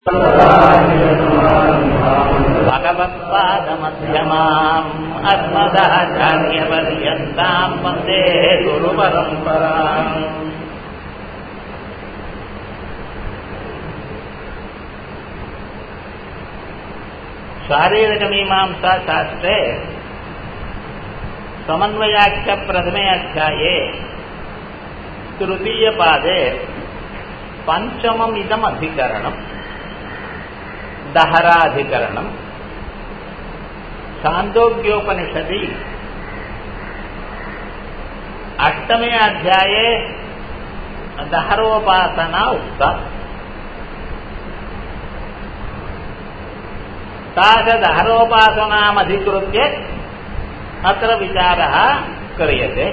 भगवत्पादमध्यमाम् अस्मदाचार्यपर्यन्ताम् वन्दे गुरुपरम्पराम् शारीरकमीमांसा शास्त्रे समन्वयाख्यप्रथमे अध्याये तृतीयपादे पञ्चममिदम् अधिकरणम् दहराधिकरणम् छान्दोग्योपनिषदि अष्टमे अध्याये दहरोपासना उक्ता तादहरोपासनामधिकृत्य अत्र विचारः क्रियते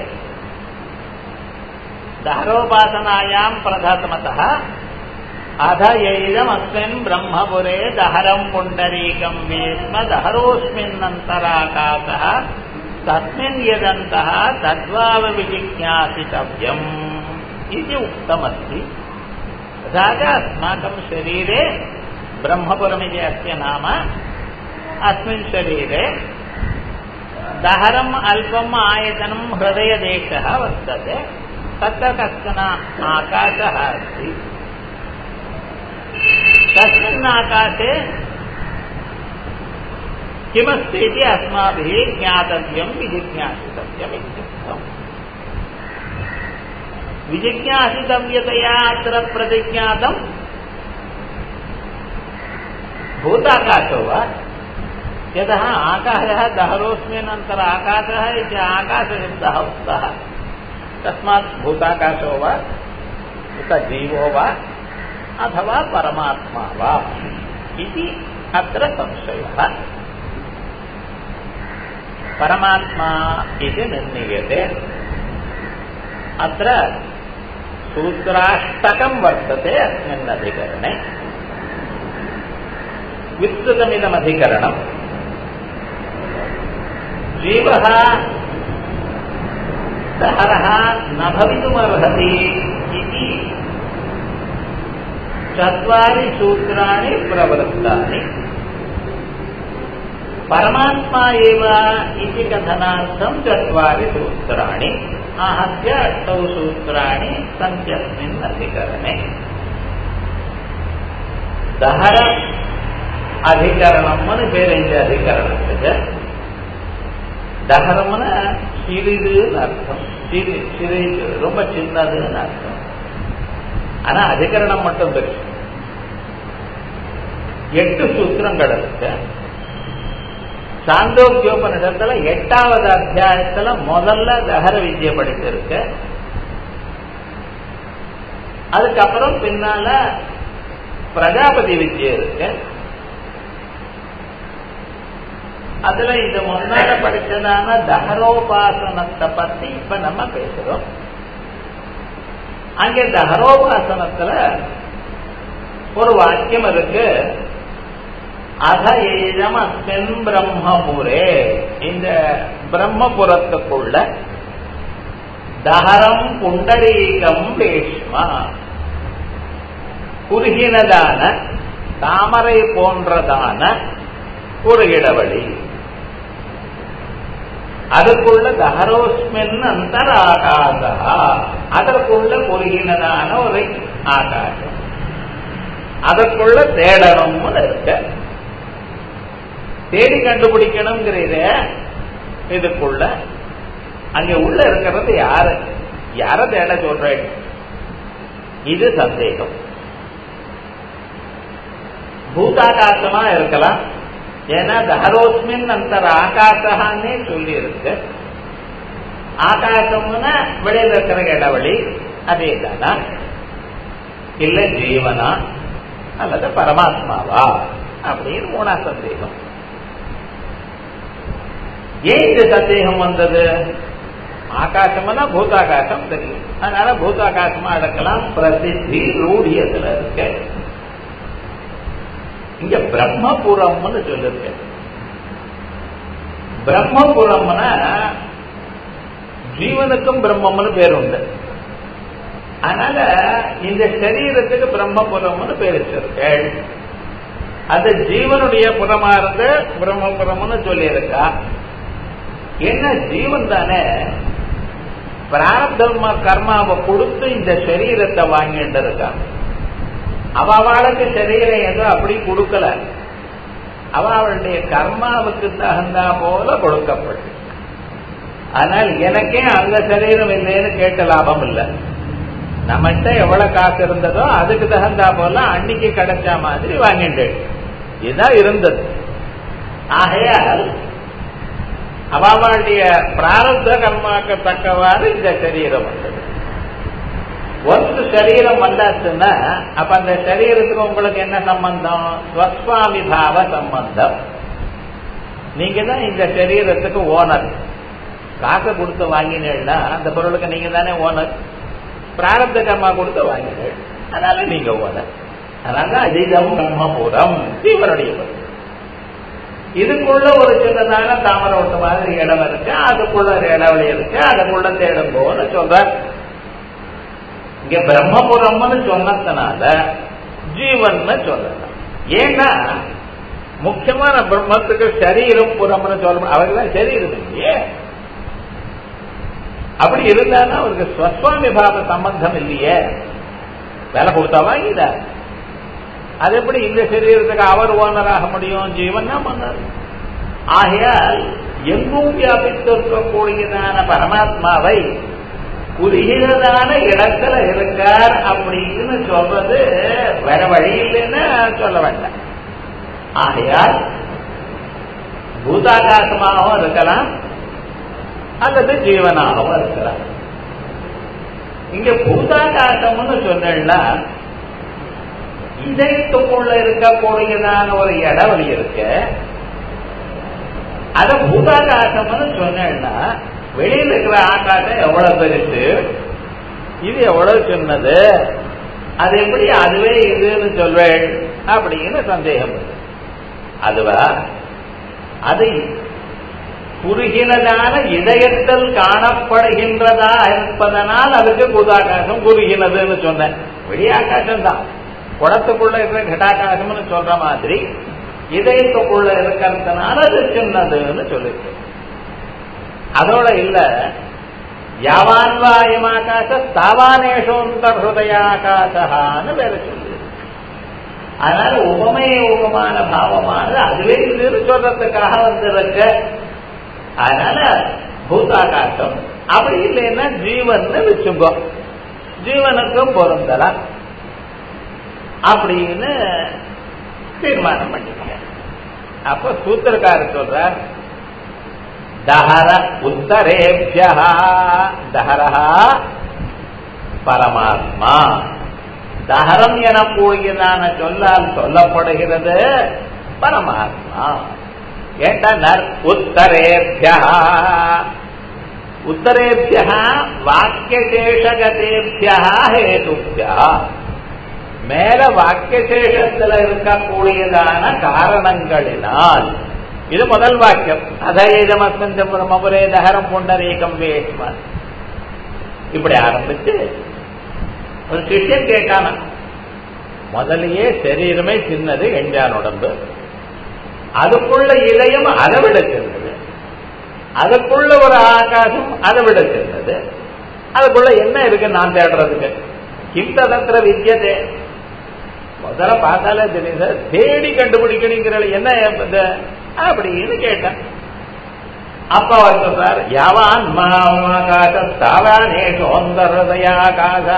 दहरोपासनायां प्रथमतः अध यैदमस्मिन् ब्रह्मपुरे दहरम् पुण्डरीकम् वेस्म दहरोऽस्मिन्नन्तराकाशः तस्मिन् यदन्तः तद्वावविजिज्ञासितव्यम् इति उक्तमस्ति तथा च अस्माकं शरीरे ब्रह्मपुरमिति अस्य नाम अस्मिन् शरीरे दहरम् अल्पम् आयतनं हृदयदेशः वर्तते तत्र कश्चन आकाशः अस्ति तस्मिन् आकाशे किमस्ति इति अस्माभिः ज्ञातव्यं विजिज्ञासितव्यम् इत्युक्तम् विजिज्ञासितव्यतया अत्र प्रतिज्ञातम् भूताकाशो वा यतः आकाशः दहरोऽस्मिन्नन्तर आकाशः इति आकाशशब्दः उक्तः तस्मात् भूताकाशो वा उत जीवो वा अथवा परमात्मा वा इति अत्र संशयः परमात्मा इति निर्णीयते अत्र सूत्राष्टकं वर्तते अस्मिन् अधिकरणे विस्तृतमिदमधिकरणम् जीवः दहरः न भवितुमर्हति इति चत्वारि सूत्राणि प्रवृत्तानि परमात्मा एव इति कथनार्थं चत्वारि सूत्राणि आहत्य अष्टौ सूत्राणि सन्त्यस्मिन् अधिकरणे दहर அதிகரணம்னு பேர் இந்த அதிகரணத்துக்கு தகரம்னு சிறிதுன்னு அர்த்தம் சிறு சிறிது ரொம்ப சின்னதுன்னு அர்த்தம் ஆனா அதிகரணம் மட்டும் பெருசு எட்டு சூத்திரங்கள் இருக்கு சாந்தோக்கியோபனிடத்துல எட்டாவது அத்தியாயத்துல முதல்ல தகர வித்யை படித்திருக்கு அதுக்கப்புறம் பின்னால பிரஜாபதி வித்யை இருக்கு அதுல இது முன்னால படிச்சதான தகரோபாசனத்தை பத்தி இப்ப நம்ம பேசுறோம் அங்கே தகரோபாசனத்துல ஒரு வாக்கியம் இருக்கு அத ஏதம் அஸ்மின் பிரம்மபுரே இந்த பிரம்மபுரத்துக்குள்ள தகரம் புண்டரீகம் வேஷ்மா குறுகினதான தாமரை போன்றதான ஒரு இடைவெளி அதுக்குள்ள தஹரோஸ்மின் அந்தர் ஆகாசா அதற்குள்ள குறுகினதான ஒரு ஆகாசம் அதற்குள்ள தேடணும்னு இருக்க தேடி கண்டுபிடிக்கணுங்கிறத இதுக்குள்ள அங்க உள்ள இருக்கிறது யாரு யார தேட சொல்றேன் இது சந்தேகம் பூதாகாசமா இருக்கலாம் ஏன்னா தஹரோஸ்மின் அந்த ஆகாசகான்னே சொல்லி இருக்கு ஆகாசம்னா வெளியில இருக்கிற இடைவெளி அதே தானா இல்ல ஜீவனா அல்லது பரமாத்மாவா அப்படின்னு மூணா சந்தேகம் ஏன் இந்த சந்தேகம் வந்தது ஆகாசம்னா பூதாகாசம் தெரியும் அதனால பூதாகாசமா எடுக்கலாம் பிரசித்தி ரூடியத்துல இருக்கு இங்க பிரம்மபுரம்னு சொல்லிருக்க பிரம்மபுரம்னா ஜீவனுக்கும் பிரம்மம்னு பேர் உண்டு அதனால இந்த சரீரத்துக்கு பிரம்மபுரம்னு பேர் வச்சிருக்கேள் அது ஜீவனுடைய புறமா இருந்து பிரம்மபுரம்னு சொல்லியிருக்கா என்ன ஜீவன் தானே பிராரப்தர்ம கர்மாவை கொடுத்து இந்த சரீரத்தை வாங்கிட்டு இருக்கா அவ அவளுக்கு சரீரம் எதுவும் அப்படி கொடுக்கல அவ அவளுடைய கர்மாவுக்கு தகுந்தா போல கொடுக்கப்பட்டு ஆனால் எனக்கே அந்த சரீரம் இல்லைன்னு கேட்ட லாபம் இல்லை நம்மகிட்ட எவ்வளவு காசு இருந்ததோ அதுக்கு தகுந்தா போல அன்னைக்கு கிடைச்ச மாதிரி வாங்கிட்டு இதுதான் இருந்தது ஆகையால் அவளுடைய பிராரப்த கர்மாக்கு தக்கவாறு இந்த சரீரம் வந்தது ஒரு சரீரம் வந்தாச்சுன்னா அப்ப அந்த சரீரத்துக்கு உங்களுக்கு என்ன சம்பந்தம் ஸ்வஸ்வாமி பாவ சம்பந்தம் நீங்க தான் இந்த சரீரத்துக்கு ஓனர் காசை கொடுத்து வாங்கினீங்கன்னா அந்த பொருளுக்கு நீங்க தானே ஓனர் பிராரப்த கர்மா கொடுத்து வாங்கினீர்கள் அதனால நீங்க ஓனர் அதனால அதீதம் பிரம்மபுரம் ஜீவனுடைய பொருள் இதுக்குள்ள ஒரு சின்னதான தாமரை ஒட்டு மாதிரி இடம் இருக்கு அதுக்குள்ள ஒரு இடவெளி இருக்கு அதுக்குள்ள தேடும் போன்னு சொல்ற இங்க பிரம்மபுரம்னு சொன்னதுனால ஜீவன் சொல்லலாம் ஏன்னா முக்கியமான பிரம்மத்துக்கு சரீரம் புறம்னு சொல்ல அவருக்கு தான் சரீரம் இல்லையே அப்படி இருந்தாலும் அவருக்கு ஸ்வஸ்வாமி பாவ சம்பந்தம் இல்லையே வேலை கொடுத்தா வாங்கிட்டார் அது எப்படி இந்த சரீரத்துக்கு அவர் ஓனராக முடியும் ஜீவன் தான் பண்ணார் ஆகையால் எங்கும் வியாபித்திருக்கக்கூடியதான பரமாத்மாவை குறுகிறதான இடத்துல இருக்கார் அப்படின்னு சொல்றது வேற வழி இல்லைன்னு சொல்ல வேண்டாம் ஆகையால் பூதாகாசமாகவும் இருக்கலாம் அல்லது ஜீவனாகவும் இருக்கலாம் இங்க பூதாகாசம்னு சொன்னா இதயத்துக்குள்ள இருக்கக்கூடியதான ஒரு இடவெளி இருக்கு அத பூதாகாசம்னு சொன்னா வெளியில இருக்கிற ஆகாசம் எவ்வளவு பெருசு இது எவ்வளவு சின்னது அது எப்படி அதுவே இதுன்னு சொல்வேன் அப்படின்னு சந்தேகம் அதுவா அது குறுகினதான இதயத்தில் காணப்படுகின்றதா இருப்பதனால் அதுக்கு பூதாகாசம் குறுகினதுன்னு சொன்னேன் வெளியாகாசம் தான் குளத்துக்குள்ள இருக்கிற கட்டாகாசம்னு சொல்ற மாதிரி இதயத்துக்குள்ள இருக்கிறதுனால அது சின்னதுன்னு சொல்லிருக்கு அதோட இல்ல யாவான்வாயமாகாச தாவானேஷோந்தர் ஹிருதயாகாசான்னு வேற சொல்லு அதனால உபமய உபமான பாவமானது அதுவே இதுன்னு சொல்றதுக்காக வந்திருக்க அதனால பூதாகாசம் அப்படி இல்லைன்னா ஜீவன் வச்சுக்கோ ஜீவனுக்கும் பொருந்தலாம் அப்படின்னு தீர்மானம் பண்ணிக்க அப்ப சூத்திரக்காரர் சொல்றார் தஹர உத்தரேபிய தஹரஹா பரமாத்மா தஹரம் எனக்கூடியதான சொல்லால் சொல்லப்படுகிறது பரமாத்மா ஏண்டனர் உத்தரேபிய உத்தரேபிய வாக்கியசேஷகதேபிய ஹேதுபிய மேல வாக்கியசேஷத்துல இருக்கக்கூடியதான காரணங்களினால் இது முதல் வாக்கியம் அதேதமஸ்மின் பிரம்மபுரே தகரம் புண்டரீகம் வேஷ்மன் இப்படி ஆரம்பிச்சு ஒரு சிஷ்யன் கேட்டான முதலையே சரீரமே சின்னது எஞ்சான் உடம்பு அதுக்குள்ள இதயம் அதை விட சின்னது அதுக்குள்ள ஒரு ஆகாசம் அதை விட சின்னது அதுக்குள்ள என்ன இருக்கு நான் தேடுறதுக்கு கிந்ததந்திர வித்தியதே முதல்ல பார்த்தாலே தெரியுது தேடி கண்டுபிடிக்கணுங்கிற என்ன இது? அப்படின்னு கேட்டேன் அப்ப அவர் சொல்றார் யாவான் மாகாச தாவானே சோந்தரதயாகாசா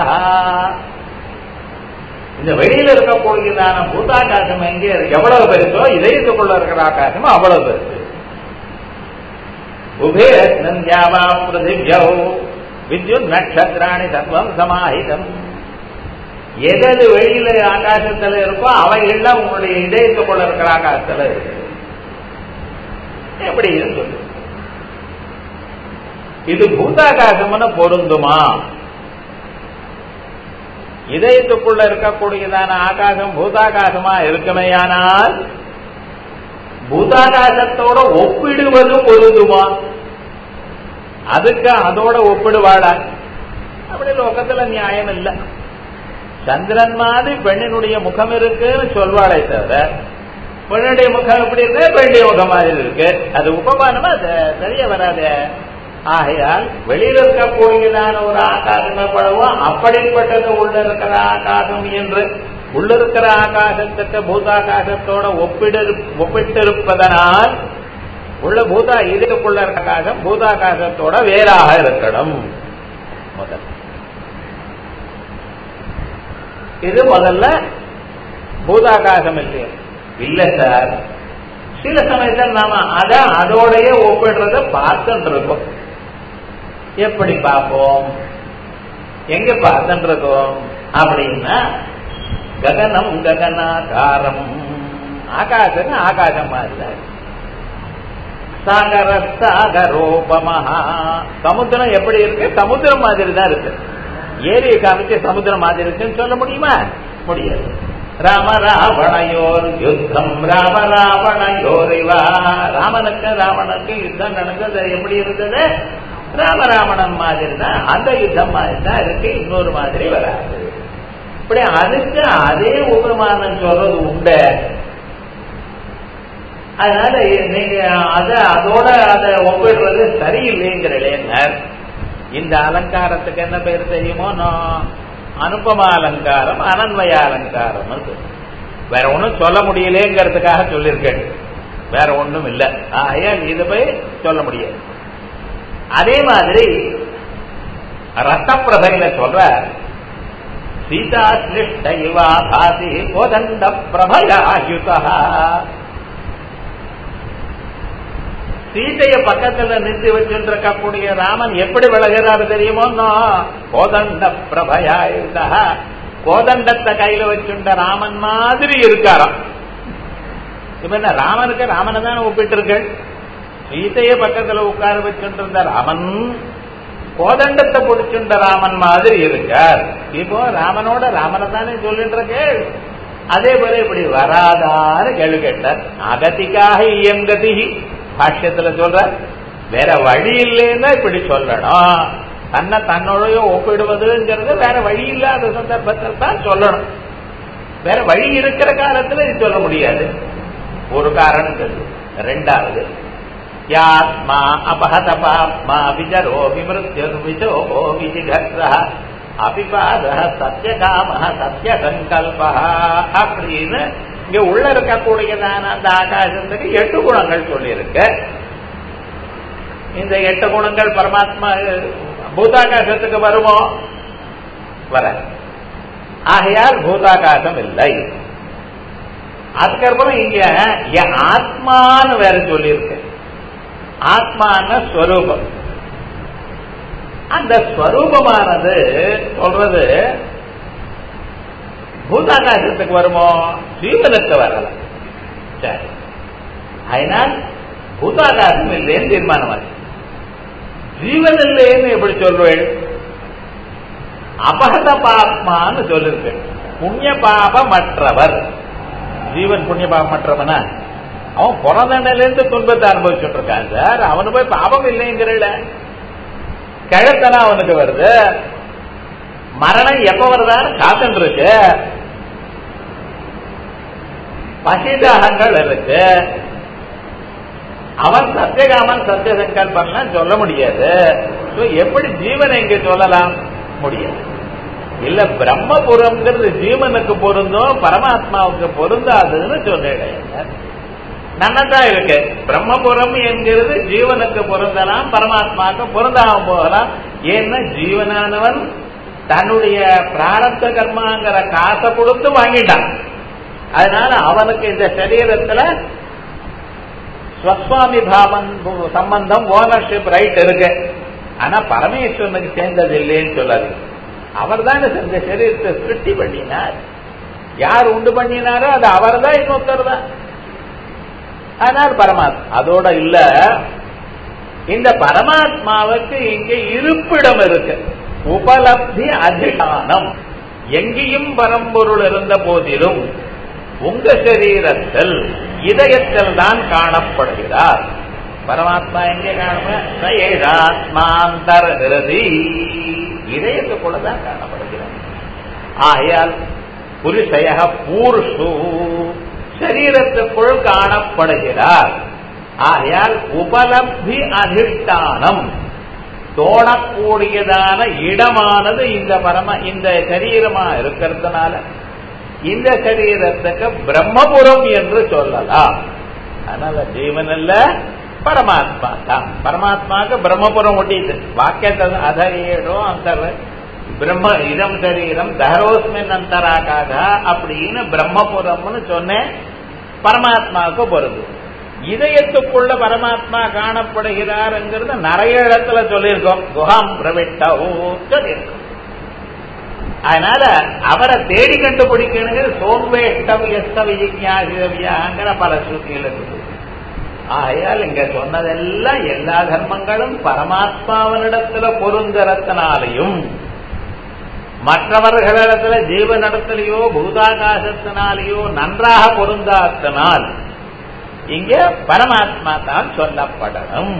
இந்த வெளியில இருக்கக்கூடியதான பூதாகாசம் எங்கே இருக்கு எவ்வளவு பெருசோ இதயத்துக்குள்ள இருக்கிற ஆகாசம் அவ்வளவு பெருசு உபேஸ்னந்தியாவா பிருதிவியோ வித்யுத் நட்சத்திராணி சர்வம் சமாஹிதம் எதது வெளியில ஆகாசத்துல இருக்கோ அவைகள்லாம் உங்களுடைய இதயத்துக்குள்ள இருக்கிற ஆகாசத்துல இருக்கு எப்படி சொல்லு இது பூதாகாசம்னு பொருந்துமா இதயத்துக்குள்ள இருக்கக்கூடியதான ஆகாசம் பூதாகாசமா இருக்குமேயானால் பூதாகாசத்தோட ஒப்பிடுவது பொருந்துமா அதுக்கு அதோட ஒப்பிடுவாடா அப்படி லோகத்துல நியாயம் இல்லை சந்திரன் மாதிரி பெண்ணினுடைய முகம் இருக்குன்னு சொல்வாளே தவிர பெண்ணுடைய முகம் எப்படி இருக்கு பெண்ணுடைய முகம் மாதிரி இருக்கு அது உபமானமா அது சரியா வராது ஆகையால் வெளியில இருக்கக்கூடியதான ஒரு ஆகாசங்கள் பழவும் அப்படிப்பட்டது உள்ள இருக்கிற ஆகாசம் என்று உள்ள இருக்கிற ஆகாசத்துக்கு பூதாகாசத்தோட ஒப்பிடு ஒப்பிட்டிருப்பதனால் உள்ள பூதா இதுக்குள்ள இருக்க ஆகாசம் பூதாகாசத்தோட வேறாக இருக்கணும் முதல் இது முதல்ல பூதாகாசம் இல்லையா இல்ல சார் சில சமயத்தில் நாம அத அதோடைய ஒப்பிடுறத பார்த்துட்டு இருக்கோம் எப்படி பார்ப்போம் எங்க பார்த்துட்டு இருக்கோம் அப்படின்னா ககனம் ககனாகாரம் ஆகாசம் ஆகாசம் மாதிரி சாகர சாகரோபமஹா சமுத்திரம் எப்படி இருக்கு சமுத்திரம் மாதிரி தான் இருக்கு ஏரியை காமிச்சு சமுத்திரம் மாதிரி இருக்குன்னு சொல்ல முடியுமா முடியாது ராம ராவணையோர் யுத்தம் ராம ராவணையோர் இவா ராமனுக்கு ராவனுக்கு யுத்தம் நடந்தது எப்படி இருந்தது ராமராவணன் மாதிரி தான் அந்த யுத்தம் மாதிரி தான் இருக்கு இன்னொரு மாதிரி வராது இப்படி அதுக்கு அதே உபமானம் சொல்றது உண்டு அதனால நீங்க அத அதோட அதை ஒப்பிடுறது சரியில்லைங்கிறேன் இந்த அலங்காரத்துக்கு என்ன பேர் தெரியுமோ நான் அனுபம அலங்காரம் அனன்வய அலங்காரம் வேற ஒன்றும் சொல்ல முடியலேங்கிறதுக்காக சொல்லியிருக்கேன் வேற ஒன்றும் இல்லை ஆகையால் இது போய் சொல்ல முடியாது அதே மாதிரி ரத்தப்பிரதையில சொல்ற சீதா சிலிஷ்ட இவா பாசி கோதண்ட பிரபயாயுதா சீதைய பக்கத்துல நிறுத்தி வச்சுட்டு இருக்கக்கூடிய ராமன் எப்படி விலகிறாரு தெரியுமோ கோதண்ட பிரபயாயுதா கோதண்டத்தை கையில வச்சுட்ட ராமன் மாதிரி இருக்காராம் இப்ப என்ன ராமனுக்கு ராமனை தானே ஒப்பிட்டு சீதைய பக்கத்துல உட்கார வச்சுட்டு இருந்த ராமன் கோதண்டத்தை பிடிச்சுட்ட ராமன் மாதிரி இருக்கார் இப்போ ராமனோட ராமனை தானே சொல்லிட்டு இருக்கு அதே போல இப்படி வராதான்னு கேள்வி கேட்டார் அகதிக்காக இயங்கதி பாஷ்யத்துல சொல்ற வேற வழி இல்லைன்னா இப்படி சொல்லணும் தன்னை தன்னோடைய ஒப்பிடுவதுங்கிறது வேற வழி இல்லாத சந்தர்ப்பத்தில் தான் சொல்லணும் வேற வழி இருக்கிற காலத்துல இது சொல்ல முடியாது ஒரு காரணம் சொல்லு ரெண்டாவது யாத்மா அபஹத பாப்மா விஜரோ விமிருத்யு விஜோகோ விஜிகர்ஷ அபிபாத சத்தியகாம சத்திய சங்கல்ப அப்படின்னு இங்க உள்ள இருக்கக்கூடியதான அந்த ஆகாசத்துக்கு எட்டு குணங்கள் சொல்லியிருக்கு இந்த எட்டு குணங்கள் பரமாத்மா பூதாகாசத்துக்கு வருமோ வர ஆகையால் பூதாகாசம் இல்லை அதுக்கப்புறம் இங்க ஆத்மான்னு வேற சொல்லியிருக்கு ஆத்மான ஸ்வரூபம் அந்த ஸ்வரூபமானது சொல்றது பூதாகாசத்துக்கு வருமோ ஜீவனுக்கு வரல சரி அதனால் பூதாகாசம் இல்லைன்னு தீர்மானமாச்சு ஜீவன் இல்லைன்னு எப்படி சொல்வேன் அபகத பாப்மான்னு சொல்லிருக்கு புண்ணிய பாபமற்றவர் ஜீவன் புண்ணிய பாபமற்றவனா அவன் பிறந்தண்டிலிருந்து துன்பத்தை அனுபவிச்சுட்டு இருக்கான் சார் அவனு போய் பாபம் இல்லைங்கிறல கிழத்தனா அவனுக்கு வருது மரணம் எப்ப வருதான்னு காத்துட்டு இருக்கு பசிதாகங்கள் இருக்கு அவன் சத்தியகாமன் சத்திய சங்கல்பம்லாம் சொல்ல முடியாது எப்படி ஜீவனை இங்க சொல்லலாம் முடியாது இல்ல பிரம்மபுரம்ங்கிறது ஜீவனுக்கு பொருந்தும் பரமாத்மாவுக்கு பொருந்தாதுன்னு சொல்லிடுறேன் நன்னதான் இருக்கு பிரம்மபுரம் என்கிறது ஜீவனுக்கு பொருந்தலாம் பரமாத்மாவுக்கு பொருந்தாம போகலாம் ஏன்னா ஜீவனானவன் தன்னுடைய பிராரத்த கர்மாங்கிற காசை கொடுத்து வாங்கிட்டான் அதனால அவனுக்கு இந்த சரீரத்துல ஸ்வஸ்வாமி பாவன் சம்பந்தம் ஓனர்ஷிப் ரைட் இருக்கு ஆனா பரமேஸ்வரனுக்கு சேர்ந்தது இல்லைன்னு சொல்லாது அவர் தான் இந்த சரீரத்தை சிருஷ்டி பண்ணினார் யார் உண்டு பண்ணினாரோ அது அவர் தான் இன்னொருத்தர் தான் ஆனால் பரமாத்மா அதோட இல்ல இந்த பரமாத்மாவுக்கு இங்க இருப்பிடம் இருக்கு உபலப்தி அதிகானம் எங்கேயும் பரம்பொருள் இருந்த போதிலும் உங்க சரீரத்தில் இதயத்தில் தான் காணப்படுகிறார் பரமாத்மா எங்கே காணுமாத்மாந்தர் ஹிருதி இதயத்துக்குள்ள தான் காணப்படுகிறார் ஆகையால் புருஷய பூர்ஷு சரீரத்துக்குள் காணப்படுகிறார் ஆகையால் உபலப்தி அதிஷ்டானம் தோணக்கூடியதான இடமானது இந்த பரம இந்த சரீரமா இருக்கிறதுனால இந்த சரீரத்துக்கு பிரம்மபுரம் என்று சொல்லலாம் அதனால ஜீவன் இல்ல பரமாத்மா தான் பரமாத்மாக்கு பிரம்மபுரம் ஒட்டிது வாக்கியத்தை அதேடும் அந்த பிரம்ம இதம் சரீரம் தஹரோஸ்மின் அந்தராகாக அப்படின்னு பிரம்மபுரம்னு சொன்னேன் பரமாத்மாவுக்கு பொருது இதயத்துக்குள்ள பரமாத்மா காணப்படுகிறார்ங்கிறது நிறைய இடத்துல சொல்லியிருக்கோம் குஹாம் பிரவிட்டோ சொல்லியிருக்கோம் அதனால அவரை தேடி கண்டுபிடிக்கணுங்கிறது சோம்பேஷ்டம் எஸ்த விஜிஞாசிதவியாங்கிற பல ஸ்ருதிகள் இருக்குது ஆகையால் இங்க சொன்னதெல்லாம் எல்லா தர்மங்களும் பரமாத்மாவனிடத்துல பொருந்தரத்தினாலையும் மற்றவர்களிடத்துல ஜீவனிடத்திலேயோ பூதாகாசத்தினாலேயோ நன்றாக பொருந்தாத்தினால் இங்க பரமாத்மா தான் சொல்லப்படணும்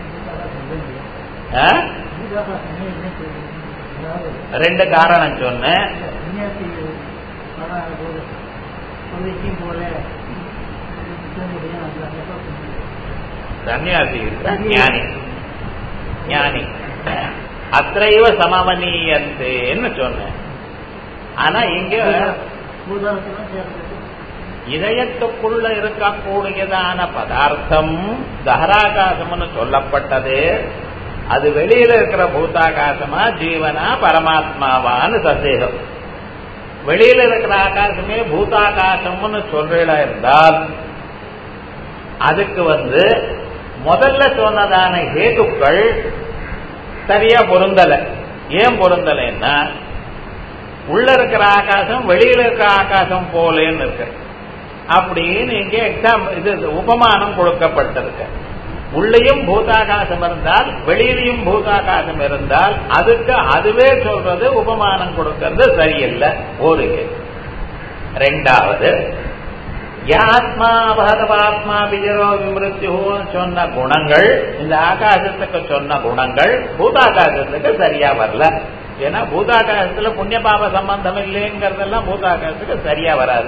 ரெண்டு காரணம் சொன்னேன் சன்னியாசி ஞானி ஞானி அத்தைவ சமமனீயந்தேன்னு சொன்னேன் ஆனா இங்க இதயத்துக்குள்ள இருக்கக்கூடியதான பதார்த்தம் தஹராகாசம்னு சொல்லப்பட்டது அது வெளியில இருக்கிற பூதாகாசமா ஜீவனா பரமாத்மாவான்னு சந்தேகம் வெளியில இருக்கிற ஆகாசமே பூதாகாசம்னு சொல்றா இருந்தால் அதுக்கு வந்து முதல்ல சொன்னதான ஹேதுக்கள் சரியா பொருந்தல ஏன் பொருந்தலைன்னா உள்ள இருக்கிற ஆகாசம் வெளியில இருக்கிற ஆகாசம் போலேன்னு இருக்கு அப்படின்னு இங்கே எக்ஸாம் இது உபமானம் கொடுக்கப்பட்டிருக்கு உள்ளேயும் பூதாகாசம் இருந்தால் வெளியிலையும் பூதாகாசம் இருந்தால் அதுக்கு அதுவே சொல்றது உபமானம் கொடுக்கிறது சரியில்லை ஒரு ரெண்டாவது யாத்மா பகதபாத்மா விஜயோ விமிருத்தியோ சொன்ன குணங்கள் இந்த ஆகாசத்துக்கு சொன்ன குணங்கள் பூதாகாசத்துக்கு சரியா வரல ஏன்னா பூதாகாசத்துல புண்ணிய பாப சம்பந்தம் இல்லைங்கிறதெல்லாம் பூதாகாசத்துக்கு சரியா வராது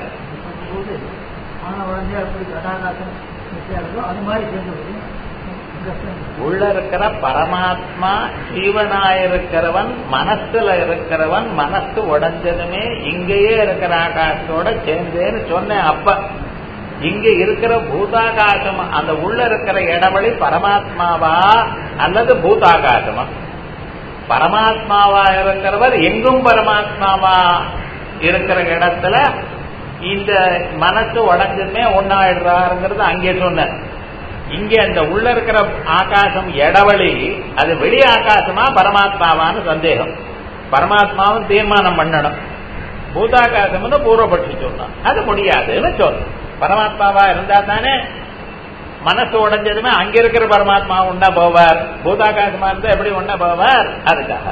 உள்ள இருக்கிற பரமாத்மா ஜீவனாயிருக்கிறவன் மனசுல இருக்கிறவன் மனசு உடஞ்சதுமே இங்கேயே இருக்கிற ஆகாசத்தோட சேர்ந்தேன்னு சொன்னேன் அப்ப இங்க இருக்கிற பூதாகாசம் அந்த உள்ள இருக்கிற இடவழி பரமாத்மாவா அல்லது பூதாகாசமா பரமாத்மாவா இருக்கிறவர் எங்கும் பரமாத்மாவா இருக்கிற இடத்துல இந்த மனசு உடஞ்சதுமே ஒன்னாயிடுறாருங்கிறது அங்கே சொன்ன இங்க அந்த உள்ள இருக்கிற ஆகாசம் இடவழி அது வெளி ஆகாசமா பரமாத்மாவான்னு சந்தேகம் பரமாத்மாவும் தீர்மானம் பண்ணணும் பூதாகாசம்னு பூர்வப்பட்டு சொன்னான் அது முடியாதுன்னு சொல்லணும் பரமாத்மாவா இருந்தா தானே மனசு உடைஞ்சதுமே அங்க இருக்கிற பரமாத்மா உண்டா போவார் பூதாகாசமா இருந்தா எப்படி உண்டா போவார் அதுக்காக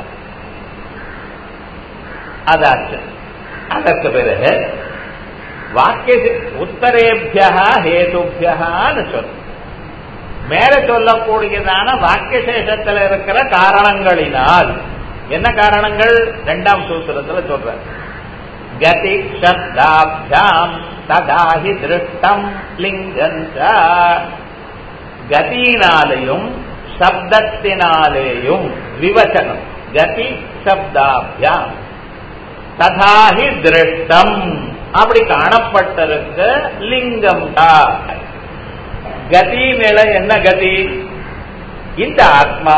அதாச்சு அதற்கு பிறகு வாக்கிய உத்தரேபியா ஹேதுபியான்னு சொல்லும் மேல சொல்லக்கூடியதான வாக்கிய சேஷத்துல இருக்கிற காரணங்களினால் என்ன காரணங்கள் இரண்டாம் சூத்திரத்துல சொல்ற கதி சப்தாபியாம் ததாஹி திருஷ்டம் லிங்கஞ்ச கதியினாலேயும் சப்தத்தினாலேயும் விவச்சனம் கதி சப்தாபியாம் ததாஹி திருஷ்டம் அப்படி காணப்பட்டிருக்க லிங்கம் கதி நிலை என்ன கதி இந்த ஆத்மா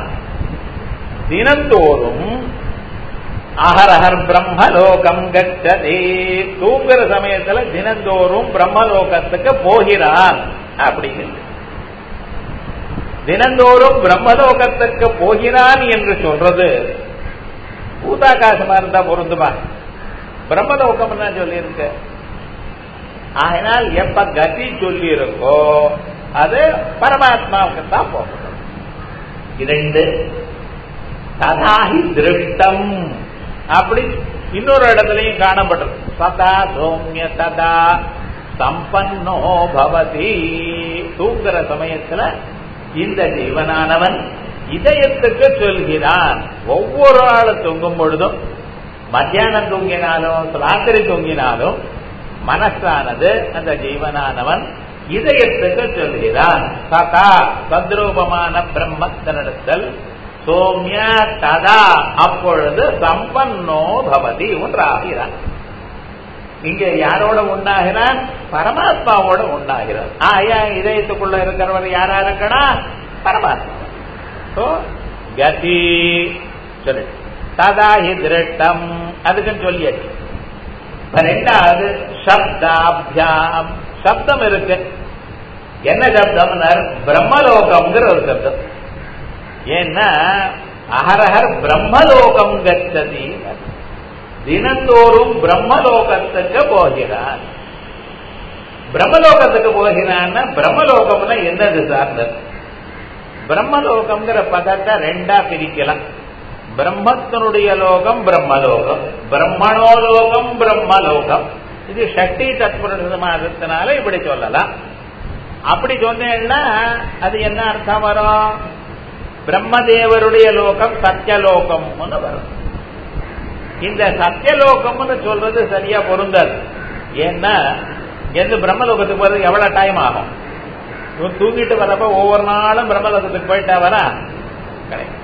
தினந்தோறும் அகரஹர் பிரம்மலோகம் கச்சதி தூங்குற சமயத்துல தினந்தோறும் பிரம்மலோகத்துக்கு போகிறான் அப்படிங்கிறது தினந்தோறும் பிரம்மலோகத்துக்கு போகிறான் என்று சொல்றது பூதாகாசமா இருந்தா பொருந்துமா பிரம்மலோகம் தான் சொல்லியிருக்கு ஆகினால் எப்ப கதி சொல்லி இருக்கோ அது பரமாத்மாவுக்கு தான் போகணும் இரண்டு ததாஹி திருஷ்டம் அப்படி இன்னொரு இடத்துலையும் காணப்பட்டது சதா சௌமிய ததா சம்பன்னோ பவதி தூங்குற சமயத்துல இந்த ஜீவனானவன் இதயத்துக்கு சொல்கிறான் ஒவ்வொரு ஆளு தூங்கும் பொழுதும் மத்தியானம் தூங்கினாலும் ராத்திரி தூங்கினாலும் மனசானது அந்த ஜீவனானவன் இதயத்துக்கு சொல்கிறான் ததா தத்ரூபமான பிரம்மத்தினிடத்தில் சோமிய ததா அப்பொழுது சம்பன்னோ பவதி ஒன்றாகிறான் இங்க யாரோட உண்டாகிறான் பரமாத்மாவோட உண்டாகிறான் ஆயா இதயத்துக்குள்ள இருக்கிறவர் யாரா இருக்கணும் பரமாத்மா சோ கதி சொல்லு ததா ஹி திருட்டம் அதுக்குன்னு சொல்லியாச்சு ரெண்டாவது சப்தாபியாம் சப்தம் இருக்கு என்ன சப்தம் பிரம்மலோகம்ங்கிற ஒரு சப்தம் ஏன்னா அகரஹர் பிரம்மலோகம் கச்சதி தினந்தோறும் பிரம்மலோகத்துக்கு போகிறான் பிரம்மலோகத்துக்கு போகிறான்னா பிரம்மலோகம்னா என்னது சார்ந்தது பிரம்மலோகம்ங்கிற பதத்தை ரெண்டா பிரிக்கலாம் பிரம்மத்தினுடைய லோகம் பிரம்மலோகம் பிரம்மணோலோகம் பிரம்மலோகம் இது சக்தி தத்புரமாதத்தினால இப்படி சொல்லலாம் அப்படி சொன்னேன்னா அது என்ன அர்த்தம் வரும் பிரம்மதேவருடைய லோகம் சத்தியலோகம்னு வரும் இந்த சத்தியலோகம்னு சொல்றது சரியா பொருந்தாது ஏன்னா எந்த பிரம்மலோகத்துக்கு போறது எவ்வளவு டைம் ஆகும் இவன் தூங்கிட்டு வரப்ப ஒவ்வொரு நாளும் பிரம்மலோகத்துக்கு போயிட்டா வரா கிடையாது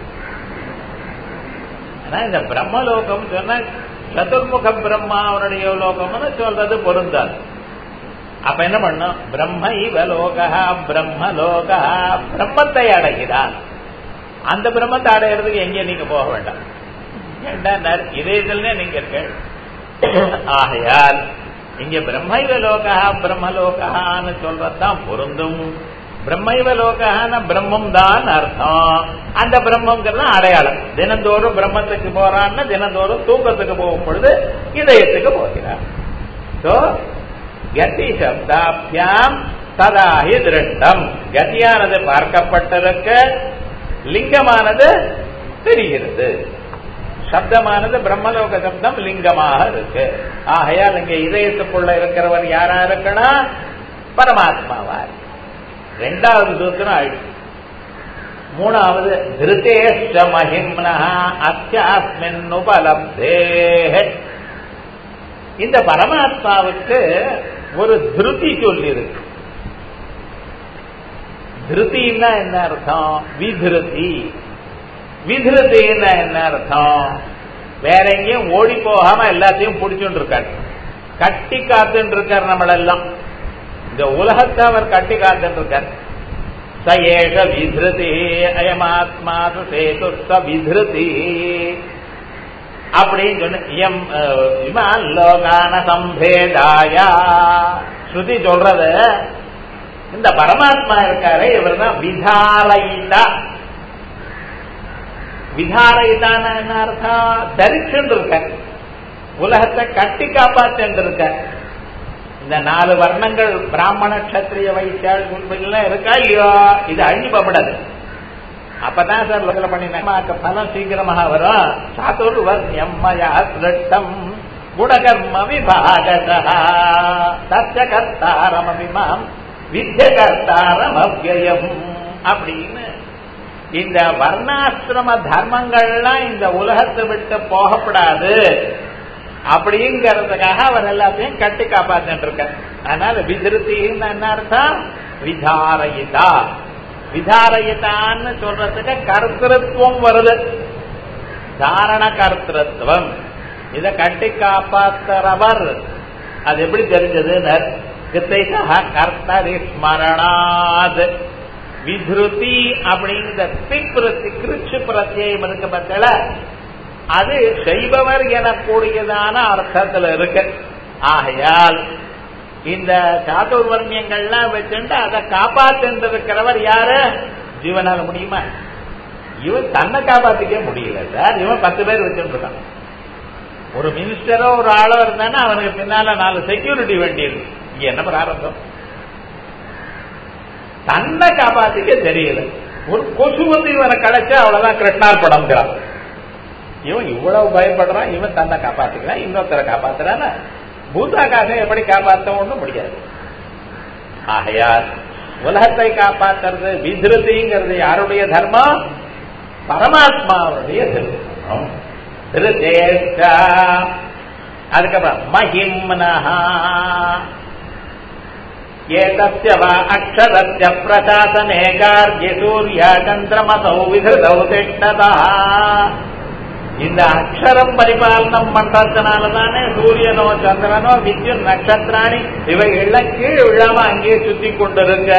ஆனா இந்த பிரம்மலோகம் சொன்னா சதுர்முக பிரம்மா அவனுடைய லோகம்னு சொல்றது பொருந்தாது அப்ப என்ன பண்ணும் பிரம்ம இவ லோகா பிரம்மலோகா பிரம்மத்தை அடைகிறான் அந்த பிரம்மத்தை அடையிறதுக்கு எங்கே நீங்க போக வேண்டாம் இதயத்திலே நீங்க இருக்க ஆகையால் இங்க பிரம்மைவ லோகா பிரம்மலோகான்னு சொல்றதுதான் பொருந்தும் பிரம்மைவ லோகான பிரம்மம் தான் அர்த்தம் அந்த பிரம்மங்கிறது அடையாளம் தினந்தோறும் பிரம்மத்துக்கு போறான்னா தினந்தோறும் தூக்கத்துக்கு போகும் பொழுது இதயத்துக்கு போகிறார் சோ கதி சப்தாபியாம் ததாஹி திருஷ்டம் கதியானது பார்க்கப்பட்டிருக்க லிங்கமானது தெரிகிறது சப்தமானது பிரம்மலோக சப்தம் லிங்கமாக இருக்கு ஆகையால் இங்க இதயத்துக்குள்ள இருக்கிறவர் யாரா இருக்கணும் பரமாத்மாவா ரெண்டாவது சூத்திரம் ஆயிடுச்சு மூணாவது திருத்தேஷ மகிம்னா அத்தியாஸ்மின் உபலப்தே இந்த பரமாத்மாவுக்கு ஒரு திருத்தி சொல்லி இருக்கு திருத்தின்னா என்ன அர்த்தம் விதிருத்தி விதிருத்தின்னா என்ன அர்த்தம் வேற எங்கேயும் ஓடி போகாம எல்லாத்தையும் பிடிச்சுட்டு இருக்காரு கட்டி காத்துட்டு இருக்கார் நம்மளெல்லாம் இந்த உலகத்தை அவர் கட்டி காத்துட்டு இருக்கார் ச ஏஷ விதிருதி அயமாத்மா சேது ச விதிருதி அப்படின்னு சொன்ன இயம் இமான் லோகான சம்பேதாயா ஸ்ருதி சொல்றது இந்த பரமாத்மா இருக்காரு இவர் தான் விதாரயிதா விதாரயிதான என்ன அர்த்தம் தரிச்சுட்டு இருக்க உலகத்தை கட்டி காப்பாற்று இருக்க இந்த நாலு வர்ணங்கள் பிராமண கத்திரிய வைத்தியாள் எல்லாம் இருக்கா இல்லையோ இது அழிஞ்சு போகப்படாது அப்பதான் சார் லோகல பண்ணினாக்க பலம் சீக்கிரமாக வரும் சாத்துர் வர்ணியம்மயா சிருஷ்டம் குணகர்ம விபாகதா சத்திய கர்த்தாரமபிமாம் வித்திய கர்த்தாரம் அவ்வயம் அப்படின்னு இந்த வர்ணாசிரம தர்மங்கள்லாம் இந்த உலகத்தை விட்டு போகப்படாது அப்படிங்கிறதுக்காக அவர் எல்லாத்தையும் கட்டி காப்பாத்திட்டு இருக்க அதனால விதிருத்தின்னு என்ன அர்த்தம் விதாரயிதா விதாரயிதான்னு சொல்றதுக்கு கர்த்திருவம் வருது தாரண கர்த்திருவம் இத கட்டி காப்பாத்துறவர் அது எப்படி தெரிஞ்சது கர்த்தரி ஸ்மரணாத் விதிருதி அப்படிங்கிற திக்ருத்தி கிருச்சு பிரத்யம் இருக்க பத்தில அது செய்பவர் எனக்கூடியதான அர்த்தத்துல இருக்கு ஆகையால் இந்த சாதுர்வர்ணியங்கள்லாம் வச்சுட்டு அதை காப்பாத்து இருக்கிறவர் யாரு ஜீவனால முடியுமா இவன் தன்னை காப்பாத்திக்க முடியல சார் இவன் பத்து பேர் வச்சுட்டு இருக்கான் ஒரு மினிஸ்டரோ ஒரு ஆளோ இருந்தானா அவனுக்கு பின்னால நாலு செக்யூரிட்டி வேண்டியிருக்கு இங்க என்ன பிராரம்பம் தன்னை காப்பாத்திக்க தெரியல ஒரு கொசு வந்து இவனை கலைச்சா அவ்வளவுதான் கிருஷ்ணார்பணம்ங்கிறான் இவன் இவ்வளவு பயப்படுறான் இவன் தன்னை காப்பாத்திக்கிறான் இன்னொருத்தரை காப்பாத்துறான பூதாகாசம் எப்படி காப்பாற்ற ஒண்ணும் முடியாது ஆகையால் உலகத்தை காப்பாற்றுறது விதிருதிங்கிறது யாருடைய தர்மம் பரமாத்மாவுடைய தர்மம் திருதேஷ்டா அதுக்கப்புறம் மஹிம்னஹா ஏதஸ்ய வா அக்ஷரஸ்ய பிரசாசனே கார்ய சூர்யா சந்திரமசௌ விகிருதௌ திஷ்டதா இந்த அக்ஷரம் பரிபாலனம் பண்றதுனால தானே சூரியனோ சந்திரனோ வித்யுத் நட்சத்திராணி இவைகள்லாம் கீழ் விழாம அங்கேயே சுத்தி கொண்டிருங்க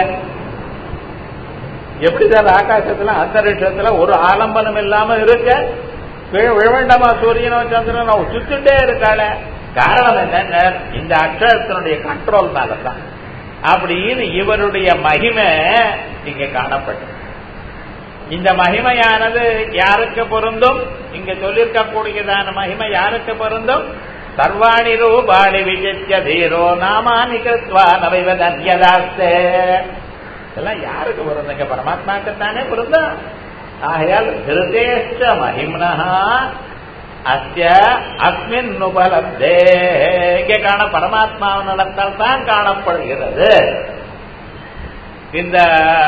எப்படி சார் ஆகாசத்துல அந்தரிஷத்துல ஒரு ஆலம்பனம் இல்லாம இருக்க கீழ் விழ வேண்டாமா சூரியனோ சந்திரனோ சுத்திட்டே இருக்காள காரணம் என்ன இந்த அக்ஷரத்தினுடைய கண்ட்ரோல்னால தான் அப்படின்னு இவருடைய மகிமை இங்க காணப்பட்டது இந்த மகிமையானது யாருக்கு பொருந்தும் இங்க சொல்லிருக்கக்கூடியதான மகிமை யாருக்கு பொருந்தும் சர்வாணி ரூபாணி விஜித்ய தீரோ நாமானி கிருத்வா நவைவதன்யதாஸ்தே இதெல்லாம் யாருக்கு பொருந்துங்க பரமாத்மாக்குத்தானே பொருந்தும் ஆகையால் திருதேஷ்ட மகிம்னா அஸ்ய அஸ்மின் உபலப்தே இங்கே காண பரமாத்மாவினிடத்தால் தான் காணப்படுகிறது இந்த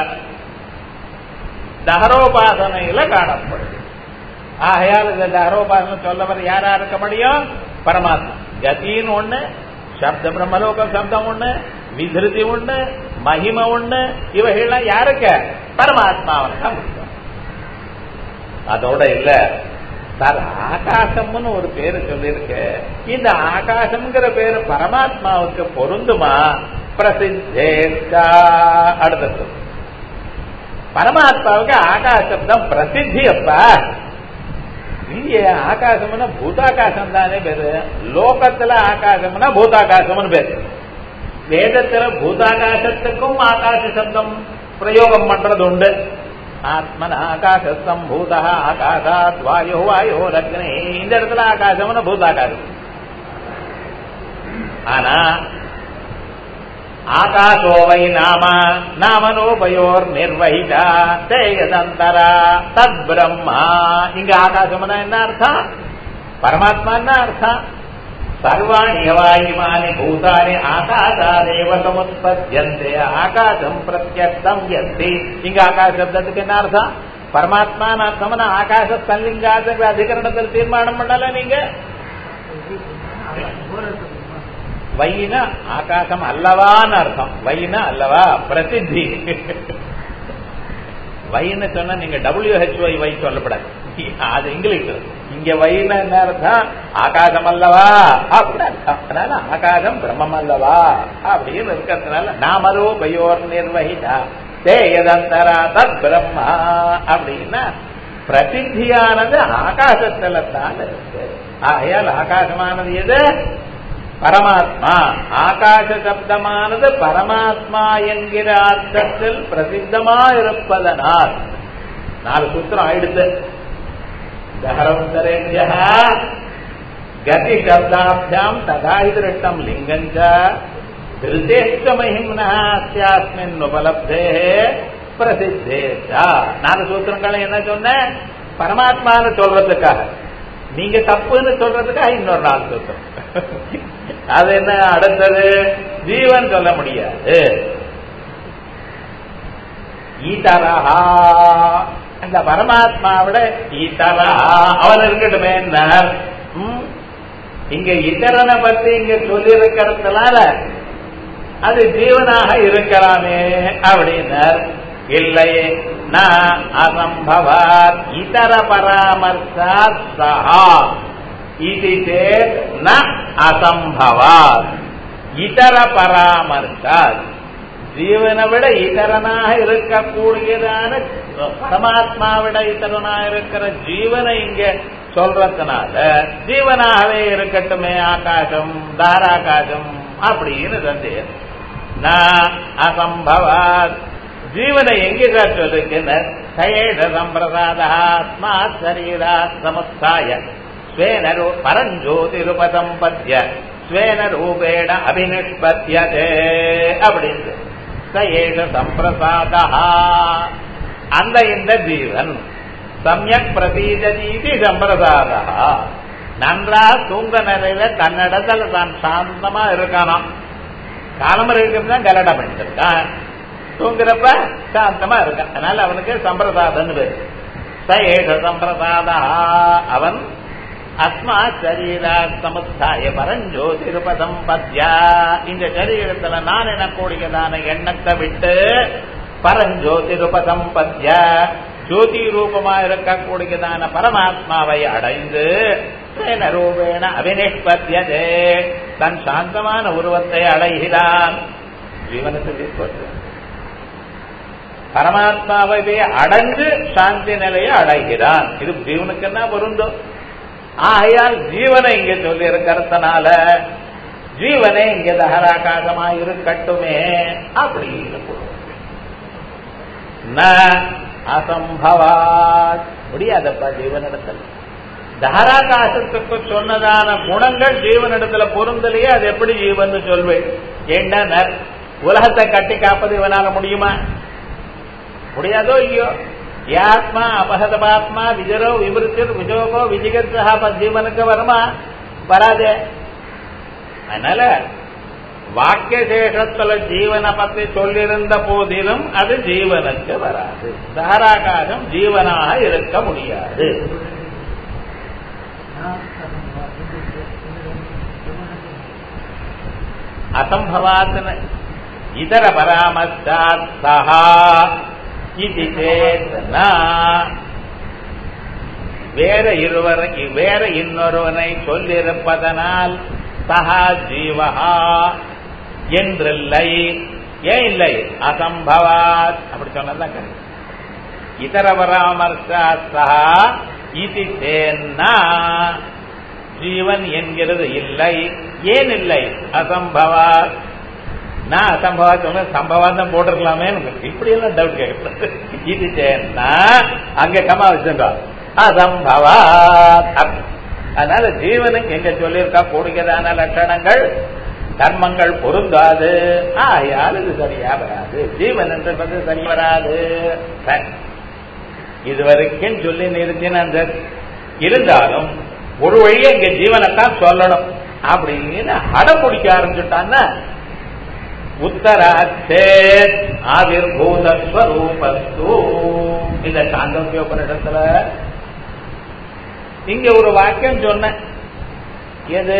தகரோபாசனையில காணப்படுது ஆகையால் இந்த தகரோபாசனை சொல்லவர் யாரா இருக்க முடியும் பரமாத்மா கதின்னு ஒண்ணு சப்த பிரம்மலோக சப்தம் ஒண்ணு விதிருதி ஒண்ணு மகிமை ஒண்ணு இவைகள்லாம் யாருக்கு பரமாத்மாவன் தான் முடியும் அதோட இல்ல சார் ஆகாசம்னு ஒரு பேரு சொல்லியிருக்கு இந்த ஆகாசம்ங்கிற பேரு பரமாத்மாவுக்கு பொருந்துமா பிரசித்தேஷ்டா அடுத்தது பரமாத்மாவுக்கு ஆகாசம் தான் பிரசித்தி அப்பா இல்லையே ஆகாசம்னா பூதாகாசம் தானே பேரு லோகத்துல ஆகாசம்னா பூதாகாசம்னு பேரு வேதத்துல பூதாகாசத்துக்கும் ஆகாச சப்தம் பிரயோகம் பண்றது உண்டு ஆத்மன ஆகாசம் பூதா ஆகாசாத் வாயோ வாயோ லக்னே இந்த இடத்துல ஆகாசம்னு பூதாகாசம் ஆனா ஆகாசோ வை நாம நாமனோபயோர் நிர்வகிதா தேயதந்தரா தத் பிரம்மா இங்க ஆகாசம்னா என்ன அர்த்தம் பரமாத்மா அர்த்தம் சர்வாணி ஹவாயிமானி பூதானி ஆகாசாதேவ சமுத்பத்தியந்தே ஆகாசம் பிரத்யக்தம் எந்தி இங்க ஆகாச சப்தத்துக்கு என்ன அர்த்தம் பரமாத்மான்னு அர்த்தம்னா ஆகாச தன்லிங்காத அதிகரணத்தில் தீர்மானம் பண்ணல நீங்க வைனா ஆகாசம் அல்லவான்னு அர்த்தம் வைனா அல்லவா பிரசித்தி வைன்னு சொன்னா நீங்க டபிள்யூஹெச்ஒய் வை சொல்லப்படாது அது இங்கிலீஷ் இங்க வைன என்ன அர்த்தம் ஆகாசம் அல்லவா அப்படின்னு அர்த்தம் அதனால ஆகாசம் பிரம்மம் அல்லவா அப்படின்னு இருக்கிறதுனால நாமரோ பயோர் நிர்வகிதா தேயதந்தரா தத் பிரம்மா அப்படின்னா பிரசித்தியானது ஆகாசத்துல தான் இருக்கு ஆகையால் ஆகாசமானது எது பரமாத்மா ஆகாச சப்தமானது பரமாத்மா என்கிற அர்த்தத்தில் பிரசித்தமா இருப்பதனால் நாலு சூத்திரம் ஆயிடுத்து தகரந்தரேபிய கதி சப்தாபியாம் ததா திருஷ்டம் லிங்கஞ்ச திருத்தேஷ்ட மகிம்னாஸ்மின் உபலப்தே பிரசித்தே நாலு சூத்திரங்களை என்ன சொன்ன பரமாத்மான்னு சொல்றதுக்காக நீங்க தப்புன்னு சொல்றதுக்காக இன்னொரு நாலு சூத்திரம் அது என்ன அடுத்தது ஜீவன் சொல்ல முடியாது ஈதரஹா அந்த பரமாத்மாவிட ஈதரஹா அவன் இருக்கட்டுமே இங்க இதரனை பத்தி இங்க சொல்லி இருக்கிறதுனால அது ஜீவனாக இருக்கலாமே அப்படின்னார் இல்லை நான் அசம்பவாத் இதர பராமர்சாத் சஹா இது சேத் ந அசம்பவாத் இதர பராமர்சாத் ஜீவனை விட இதரனாக இருக்கக்கூடியதான பரமாத்மாவிட இதரனாக இருக்கிற ஜீவனை இங்க சொல்றதுனால ஜீவனாகவே இருக்கட்டுமே ஆகாசம் தாராகாசம் அப்படின்னு சந்தேகம் நான் அசம்பவாத் ஜீவனை எங்கே சார் சொல்லிருக்கேன் சயேஷ சம்பிரசாதாத்மாத் சரீரா சமுத்தாய ஸ்வேன பரஞ்சோதிருபசம்பத்திய ஸ்வேன ரூபேண அபினிஷ்பத்தியதே அப்படின்னு சயேஷ சம்பிரசாதா அந்த இந்த ஜீவன் சமயக் பிரதீஜதீதி சம்பிரசாதா நன்றா தூங்க நிலையில தன்னிடத்துல தான் சாந்தமா இருக்கானாம் காலமர் இருக்கிறது கலடம் பண்ணிருக்கான் தூங்குறப்ப சாந்தமா இருக்கான் அதனால அவனுக்கு சம்பிரசாதன்னு பேரு ச ஏஷ சம்பிரசாதா அவன் அஸ்மா சரீரா சமுத்தாய பரஞ்சோதிருபதம் பத்யா இந்த சரீரத்துல நான் எனக்கூடியதான எண்ணத்தை விட்டு பரஞ்சோதிருபதம் பத்யா ஜோதி ரூபமா இருக்கக்கூடியதான பரமாத்மாவை அடைந்து ரூபேண அபினிஷ்பத்தியதே தன் சாந்தமான உருவத்தை அடைகிறான் ஜீவனத்துக்கு பரமாத்மாவை அடைந்து சாந்தி நிலையை அடைகிறான் இது ஜீவனுக்குன்னா பொருந்தும் ஆகையால் ஜீவனை இங்க சொல்லி இருக்கிறதுனால ஜீவனே இங்க தகராகாசமா இருக்கட்டுமே அப்படின்னு அசம்பவாத் முடியாதப்பா ஜீவனிடத்தில் தகராகாசத்துக்கு சொன்னதான குணங்கள் ஜீவனிடத்துல பொருந்தலையே அது எப்படி ஜீவன் சொல்வேன் ஏண்டா உலகத்தை கட்டி காப்பது இவனால முடியுமா முடியாதோ இல்லையோ யாத்மா அபகதபாத்மா விஜரோ விமிருத்தர் விஜோகோ விஜிகத்ஸா ஜீவனுக்கு வருமா வராதே அதனால வாக்கிய சேஷத்துல ஜீவனை பத்தி சொல்லியிருந்த போதிலும் அது ஜீவனுக்கு வராது தாராகாசம் ஜீவனாக இருக்க முடியாது அசம்பவாத் இதர பராமர்ஷாத் சஹா இது சேத்னா வேற இருவர் வேற இன்னொருவனை சொல்லியிருப்பதனால் சஹா ஜீவஹா என்றில்லை ஏன் இல்லை அசம்பவாத் அப்படி சொன்னதான் கரெக்ட் இதர பராமர்ஷா சஹா இது சேன்னா ஜீவன் என்கிறது இல்லை ஏன் இல்லை அசம்பவாத் நான் அசம்பவாத் சொன்ன சம்பவாத் தான் போட்டிருக்கலாமே இப்படி எல்லாம் டவுட் கேட்கறது இது சேன்னா அங்க கமா வச்சுட்டோம் அசம்பவாத் அதனால ஜீவனுக்கு எங்க சொல்லியிருக்கா கூடியதான லட்சணங்கள் தர்மங்கள் பொருந்தாது ஆயால் இது சரியா வராது ஜீவன் என்றது சரி வராது இதுவரைக்கும் சொல்லி நிறுத்தின இருந்தாலும் ஒரு வழியை இங்க ஜீவனைத்தான் சொல்லணும் அப்படின்னு அடம் பிடிக்க ஆரம்பிச்சுட்டான்னா உத்தராச்சேத் ஆவிர்பூதஸ்வரூபஸ்து இந்த சாந்தோக்கியோபனிடத்துல இங்க ஒரு வாக்கியம் சொன்னேன் எது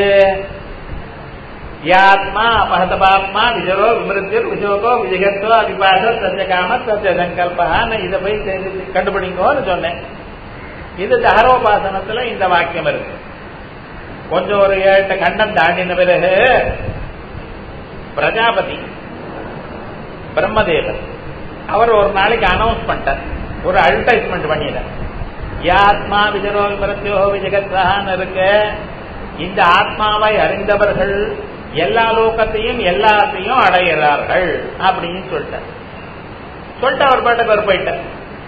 யாத்மா அபகதபாத்மா விஜரோ விமிருத்தியர் விஜோகோ விஜகத்தோ அபிபாச சத்திய காம சத்திய சங்கல்பான்னு இதை போய் கண்டுபிடிங்கோன்னு சொன்னேன் இது தகரோபாசனத்துல இந்த வாக்கியம் இருக்கு கொஞ்சம் ஒரு ஏழு கண்டம் தாண்டின பிறகு பிரஜாபதி பிரம்மதேவர் அவர் ஒரு நாளைக்கு அனௌன்ஸ் பண்ணிட்டார் ஒரு அட்வர்டைஸ்மெண்ட் பண்ணிட்டார் ஆத்மா விஜரோ விமரத்தியோ விஜகத்தான் இருக்கு இந்த ஆத்மாவை அறிந்தவர்கள் எல்லா லோகத்தையும் எல்லாத்தையும் அடைகிறார்கள் அப்படின்னு சொல்லிட்டார் சொல்லிட்டு அவர் பாட்டுக்கு அவர் போயிட்டார்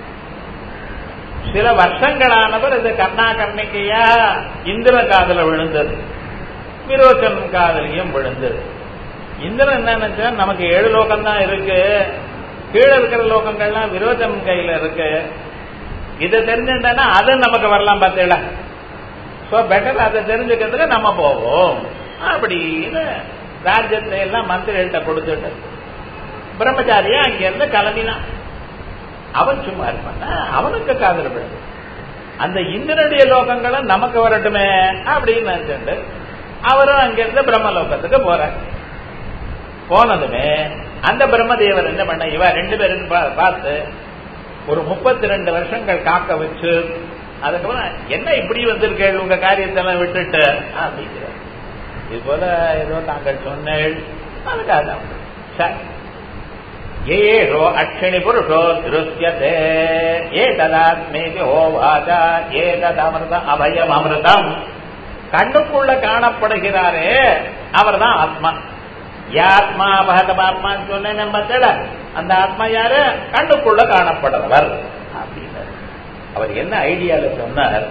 சில வருஷங்களானவர் இது கர்ணா கர்ணிக்கையா இந்திர காதல விழுந்தது விரோச்சன் காதலையும் விழுந்தது இந்திரன் என்ன நினைச்சா நமக்கு ஏழு லோகம் தான் இருக்கு கீழே இருக்கிற லோகங்கள்லாம் விரோச்சன் கையில இருக்கு இதை தெரிஞ்சுட்டா அது நமக்கு வரலாம் பார்த்தீங்களா ஸோ பெட்டர் அதை தெரிஞ்சுக்கிறதுக்கு நம்ம போவோம் அப்படின்னு ராஜ்யத்தை எல்லாம் மந்திரிகிட்ட கொடுத்துட்டு பிரம்மச்சாரியா அங்கிருந்து கிளம்பினான் அவன் சும்மா இருப்பான் அவனுக்கு காதல் விழுது அந்த இந்திரனுடைய லோகங்களும் நமக்கு வரட்டுமே அப்படின்னு நினைச்சுட்டு அவரும் அங்கிருந்து பிரம்மலோகத்துக்கு போறார் போனதுமே அந்த பிரம்மதேவர் என்ன பண்ண இவ ரெண்டு பேரும் பார்த்து ஒரு முப்பத்தி ரெண்டு வருஷங்கள் காக்க வச்சு அதுக்கப்புறம் என்ன இப்படி வந்திருக்கேள் உங்க காரியத்தெல்லாம் விட்டுட்டு அப்படிங்கிறார் இது போல ஏதோ தாங்கள் சொன்னேள் அதுக்காக சரி ஏஷோ அக்ஷணி புருஷோ திருஷ்யதே ஏ ததாத்மேதி ஹோவாச்சா ஏ ததமிருத அபயம் அமிர்தம் கண்ணுக்குள்ள காணப்படுகிறாரே அவர் தான் ஆத்மா யாத்மா அபகதமாத்மான்னு சொன்னேன் நம்ம அந்த ஆத்மா யாரு கண்ணுக்குள்ள காணப்படுறவர் அப்படின்னாரு அவர் என்ன ஐடியால சொன்னார்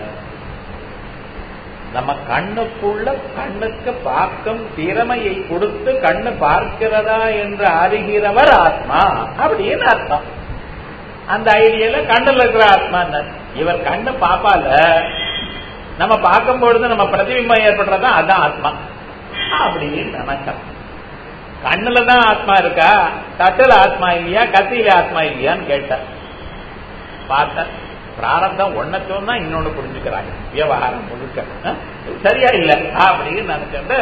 நம்ம கண்ணுக்குள்ள கண்ணுக்கு பார்க்கும் திறமையை கொடுத்து கண்ணு பார்க்கிறதா என்று அறிகிறவர் ஆத்மா அப்படின்னு அர்த்தம் அந்த ஐடியால கண்ணுல இருக்கிற ஆத்மா இவர் கண்ணு பாப்பால நம்ம பார்க்கும் பொழுது நம்ம பிரதிபிம்பம் ஏற்படுறதா அதான் ஆத்மா அப்படின்னு நினைக்கிறோம் கண்ணுல தான் ஆத்மா இருக்கா தட்டுல ஆத்மா இல்லையா கத்தியில ஆத்மா இல்லையான்னு கேட்டார் பார்த்த பிராரப்தம் ஒன்ன சொன்னா இன்னொன்னு புரிஞ்சுக்கிறாங்க விவகாரம் முழுக்க அஹ், சரியா இல்ல அப்படின்னு நினைச்சுட்டு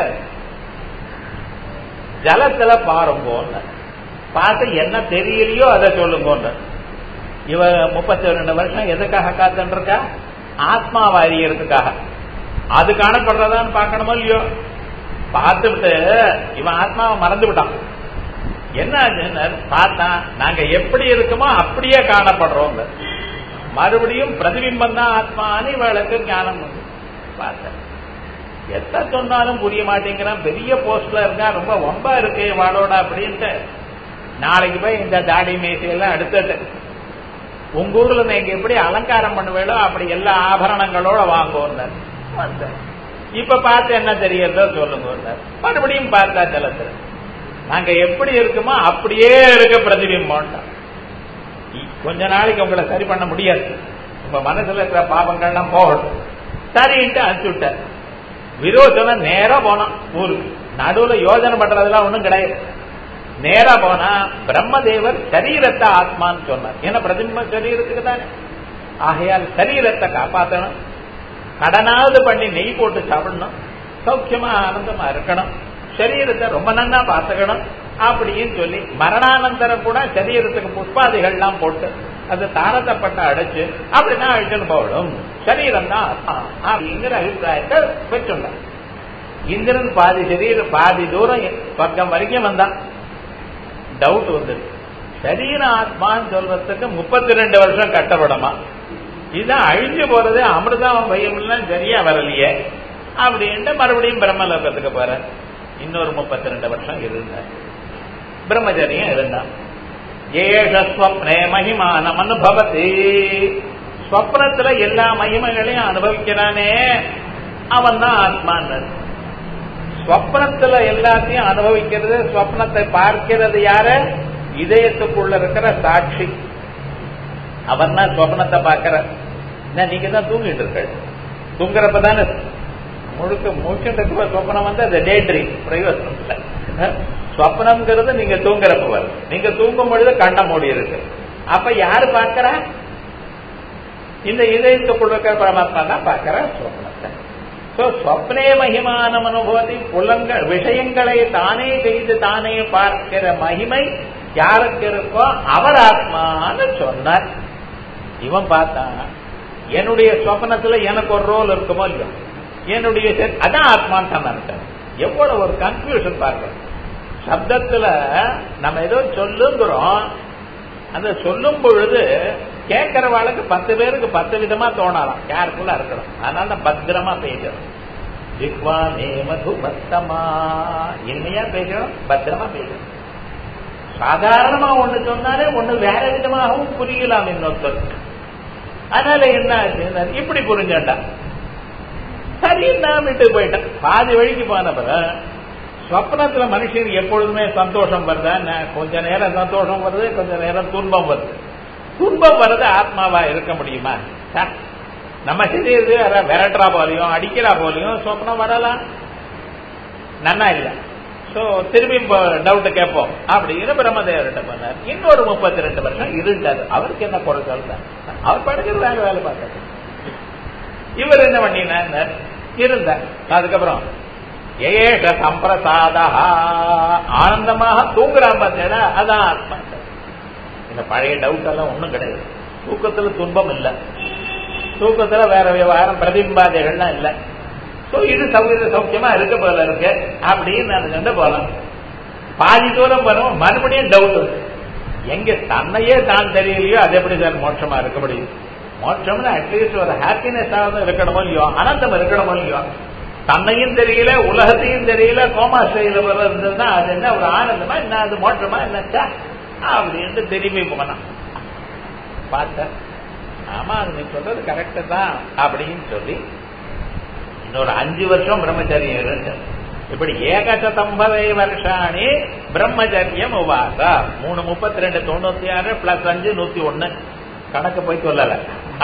ஜலத்துல பாருங்கோன்னு பார்த்து என்ன தெரியலையோ அதை சொல்லுங்கோன்னு இவ முப்பத்தி ரெண்டு வருஷம் எதுக்காக காத்துட்டு இருக்கா ஆத்மாவை அறியறதுக்காக அது காணப்படுறதான்னு பார்க்கணுமோ இல்லையோ பார்த்துட்டு இவன் ஆத்மாவை மறந்து விட்டான் என்ன ஆச்சுன்னு பார்த்தா நாங்க எப்படி இருக்குமோ அப்படியே காணப்படுறோம் மறுபடியும் பிரதிபிம்பம் தான் ஆத்மான்னு இவளுக்கு ஞானம் வந்து பார்த்தேன் எத்த சொன்னாலும் புரிய மாட்டேங்கிறான் பெரிய போஸ்ட்ல இருக்கா ரொம்ப வம்பா இருக்கு வாளோட அப்படின்ட்டு நாளைக்கு போய் இந்த தாடி மீசையெல்லாம் எடுத்துட்டு உங்க ஊர்ல நீங்க எப்படி அலங்காரம் பண்ணுவேளோ அப்படி எல்லா ஆபரணங்களோட வாங்குவோம் வந்தேன் இப்ப பார்த்து என்ன தெரியறதோ சொல்லுங்க மறுபடியும் பார்த்தா ஜலத்துல நாங்க எப்படி இருக்குமோ அப்படியே இருக்க பிரதிபிம்பம் கொஞ்ச நாளைக்கு உங்களை சரி பண்ண முடியாது உங்க மனசுல இருக்கிற பாவங்கள்லாம் போகட்டும் சரின்ட்டு அனுப்பிச்சு விட்டார் விரோச்சனம் நேரா போனான் ஊருக்கு நடுவுல யோஜனை பண்றதெல்லாம் ஒண்ணும் கிடையாது நேரா போனா பிரம்மதேவர் சரீரத்தை ஆத்மான்னு சொன்னார் ஏன்னா பிரதிபிம்ப சரீரத்துக்கு தானே ஆகையால் சரீரத்தை காப்பாற்றணும் கடனாவது பண்ணி நெய் போட்டு சாப்பிடணும் சௌக்கியமா ஆனந்தமா இருக்கணும் சரீரத்தை ரொம்ப நன்னா பார்த்துக்கணும் அப்படின்னு சொல்லி மரணானந்தரம் கூட சரீரத்துக்கு புஷ்பாதிகள்லாம் போட்டு அது தாரதப்பட்ட அடைச்சு அப்படின்னா அழிச்சுன்னு போகணும் சரீரம் தான் ஆத்மா அப்படிங்கிற அபிப்பிராயத்தை பெற்றுள்ளார் இந்திரன் பாதி சரீரம் பாதி தூரம் பக்கம் வரைக்கும் வந்தான் டவுட் வந்தது சரீர ஆத்மான்னு சொல்றதுக்கு முப்பத்தி ரெண்டு வருஷம் கட்டப்படமா இதுதான் அழிஞ்சு போறது அமிர்தம் பையம்லாம் சரியா வரலையே அப்படின்ட்டு மறுபடியும் பிரம்மலோகத்துக்கு போற இன்னொரு முப்பத்தி ரெண்டு வருஷம் இருந்தார் பிரம்மச்சரியம் இருந்தான் ஏஷஸ்வப்னே மகிமானம் அனுபவத்தி ஸ்வப்னத்துல எல்லா மகிமைகளையும் அனுபவிக்கிறானே அவன் தான் ஆத்மான்னு ஸ்வப்னத்துல எல்லாத்தையும் அனுபவிக்கிறது ஸ்வப்னத்தை பார்க்கிறது யாரு இதயத்துக்குள்ள இருக்கிற சாட்சி அவன் தான் ஸ்வப்னத்தை பார்க்கிற நீங்க தான் தூங்கிட்டு இருக்க தூங்குறப்ப தானே முழுக்க முழுக்கிட்டு சொப்பனம் வந்து அது டே ட்ரீம் பிரயோஜனம் இல்லை சொப்பனம்ங்கிறது நீங்க தூங்குறப்ப வரும் நீங்க தூங்கும் பொழுது கண்ண மூடி இருக்கு அப்ப யாரு பார்க்கிறா இந்த இதயத்துக்குள்ள இருக்கிற பரமாத்மா தான் பார்க்கிற சொப்பனத்தை சோ சொப்னே மகிமானம் அனுபவத்தை புலங்கள் விஷயங்களை தானே செய்து தானே பார்க்கிற மகிமை யாருக்கு இருக்கோ அவர் ஆத்மான்னு சொன்னார் இவன் பார்த்தான் என்னுடைய சொப்பனத்துல எனக்கு ஒரு ரோல் இருக்குமோ இல்லையோ என்னுடைய அதான் ஆத்மான்னு சொன்னார் எவ்வளவு ஒரு கன்ஃபியூஷன் பார்க்கணும் சப்தத்துல நம்ம ஏதோ சொல்லுங்கிறோம் அந்த சொல்லும் பொழுது கேட்கிறவாளுக்கு பத்து பேருக்கு பத்து விதமா தோணலாம் கேர்ஃபுல்லா இருக்கணும் அதனால தான் பத்திரமா பேசணும் ஜிக்வானே மது பத்தமா இனிமையா பேசணும் பத்திரமா பேசணும் சாதாரணமா ஒண்ணு சொன்னாலே ஒண்ணு வேற விதமாகவும் புரியலாம் இன்னொருத்தர் அதனால என்ன ஆச்சு இப்படி புரிஞ்சாண்டா சரி நான் விட்டு போயிட்டேன் பாதி வழிக்கு போனப்ப சொப்னத்துல மனுஷனுக்கு எப்பொழுதுமே சந்தோஷம் வருதா கொஞ்ச நேரம் சந்தோஷம் வருது கொஞ்ச நேரம் துன்பம் வருது துன்பம் வர்றது ஆத்மாவா இருக்க முடியுமா நம்ம சரீரத்து விரட்டுறா போலையும் அடிக்கிறா போலையும் சொப்னம் வரலாம் நன்னா இல்ல சோ திரும்பி டவுட் கேட்போம் அப்படிங்கிற பிரம்மதேவர்கிட்ட பண்ணார் இன்னொரு முப்பத்தி ரெண்டு வருஷம் இருந்தார் அவருக்கு என்ன குறை சொல்ற அவர் படுக்கிறதாக வேலை பார்த்தார் இவர் என்ன பண்ணினார் இருந்தார் அதுக்கப்புறம் ஏஷ சம்பிரசாதா ஆனந்தமாக தூங்குறான் பார்த்தேடா அதான் ஆத்மா இந்த பழைய டவுட் எல்லாம் ஒண்ணும் கிடையாது தூக்கத்துல துன்பம் இல்ல தூக்கத்துல வேற விவகாரம் பிரதிம்பாதைகள்லாம் இல்ல சோ இது சௌகரிய சௌக்கியமா இருக்க போல இருக்கு அப்படின்னு நினைச்சுட்டு போலாம் பாதி தூரம் வரும் மறுபடியும் டவுட் எங்க தன்னையே தான் தெரியலையோ அது எப்படி சார் மோட்சமா இருக்க முடியும் மோட்சம்னு அட்லீஸ்ட் ஒரு ஹாப்பினஸ் ஆகுது இருக்கணுமோ இல்லையோ ஆனந்தம் இருக்கணுமோ இல்லையோ தன்னையும் தெரியல உலகத்தையும் தெரியல கோமாஸ்டையில இருந்ததுன்னா அது என்ன ஒரு ஆனந்தமா என்ன அது மோட்டமா என்னச்சா அப்படின்ட்டு திரும்பி போனான் பார்த்த ஆமா அது நீ சொல்றது கரெக்டு தான் அப்படின்னு சொல்லி இன்னொரு அஞ்சு வருஷம் பிரம்மச்சரியம் இருந்தது இப்படி ஏகசதம்பதை வருஷாணி பிரம்மச்சரியம் உபாசா மூணு முப்பத்தி ரெண்டு தொண்ணூத்தி ஆறு பிளஸ் அஞ்சு நூத்தி ஒண்ணு கணக்கு போய் சொல்லல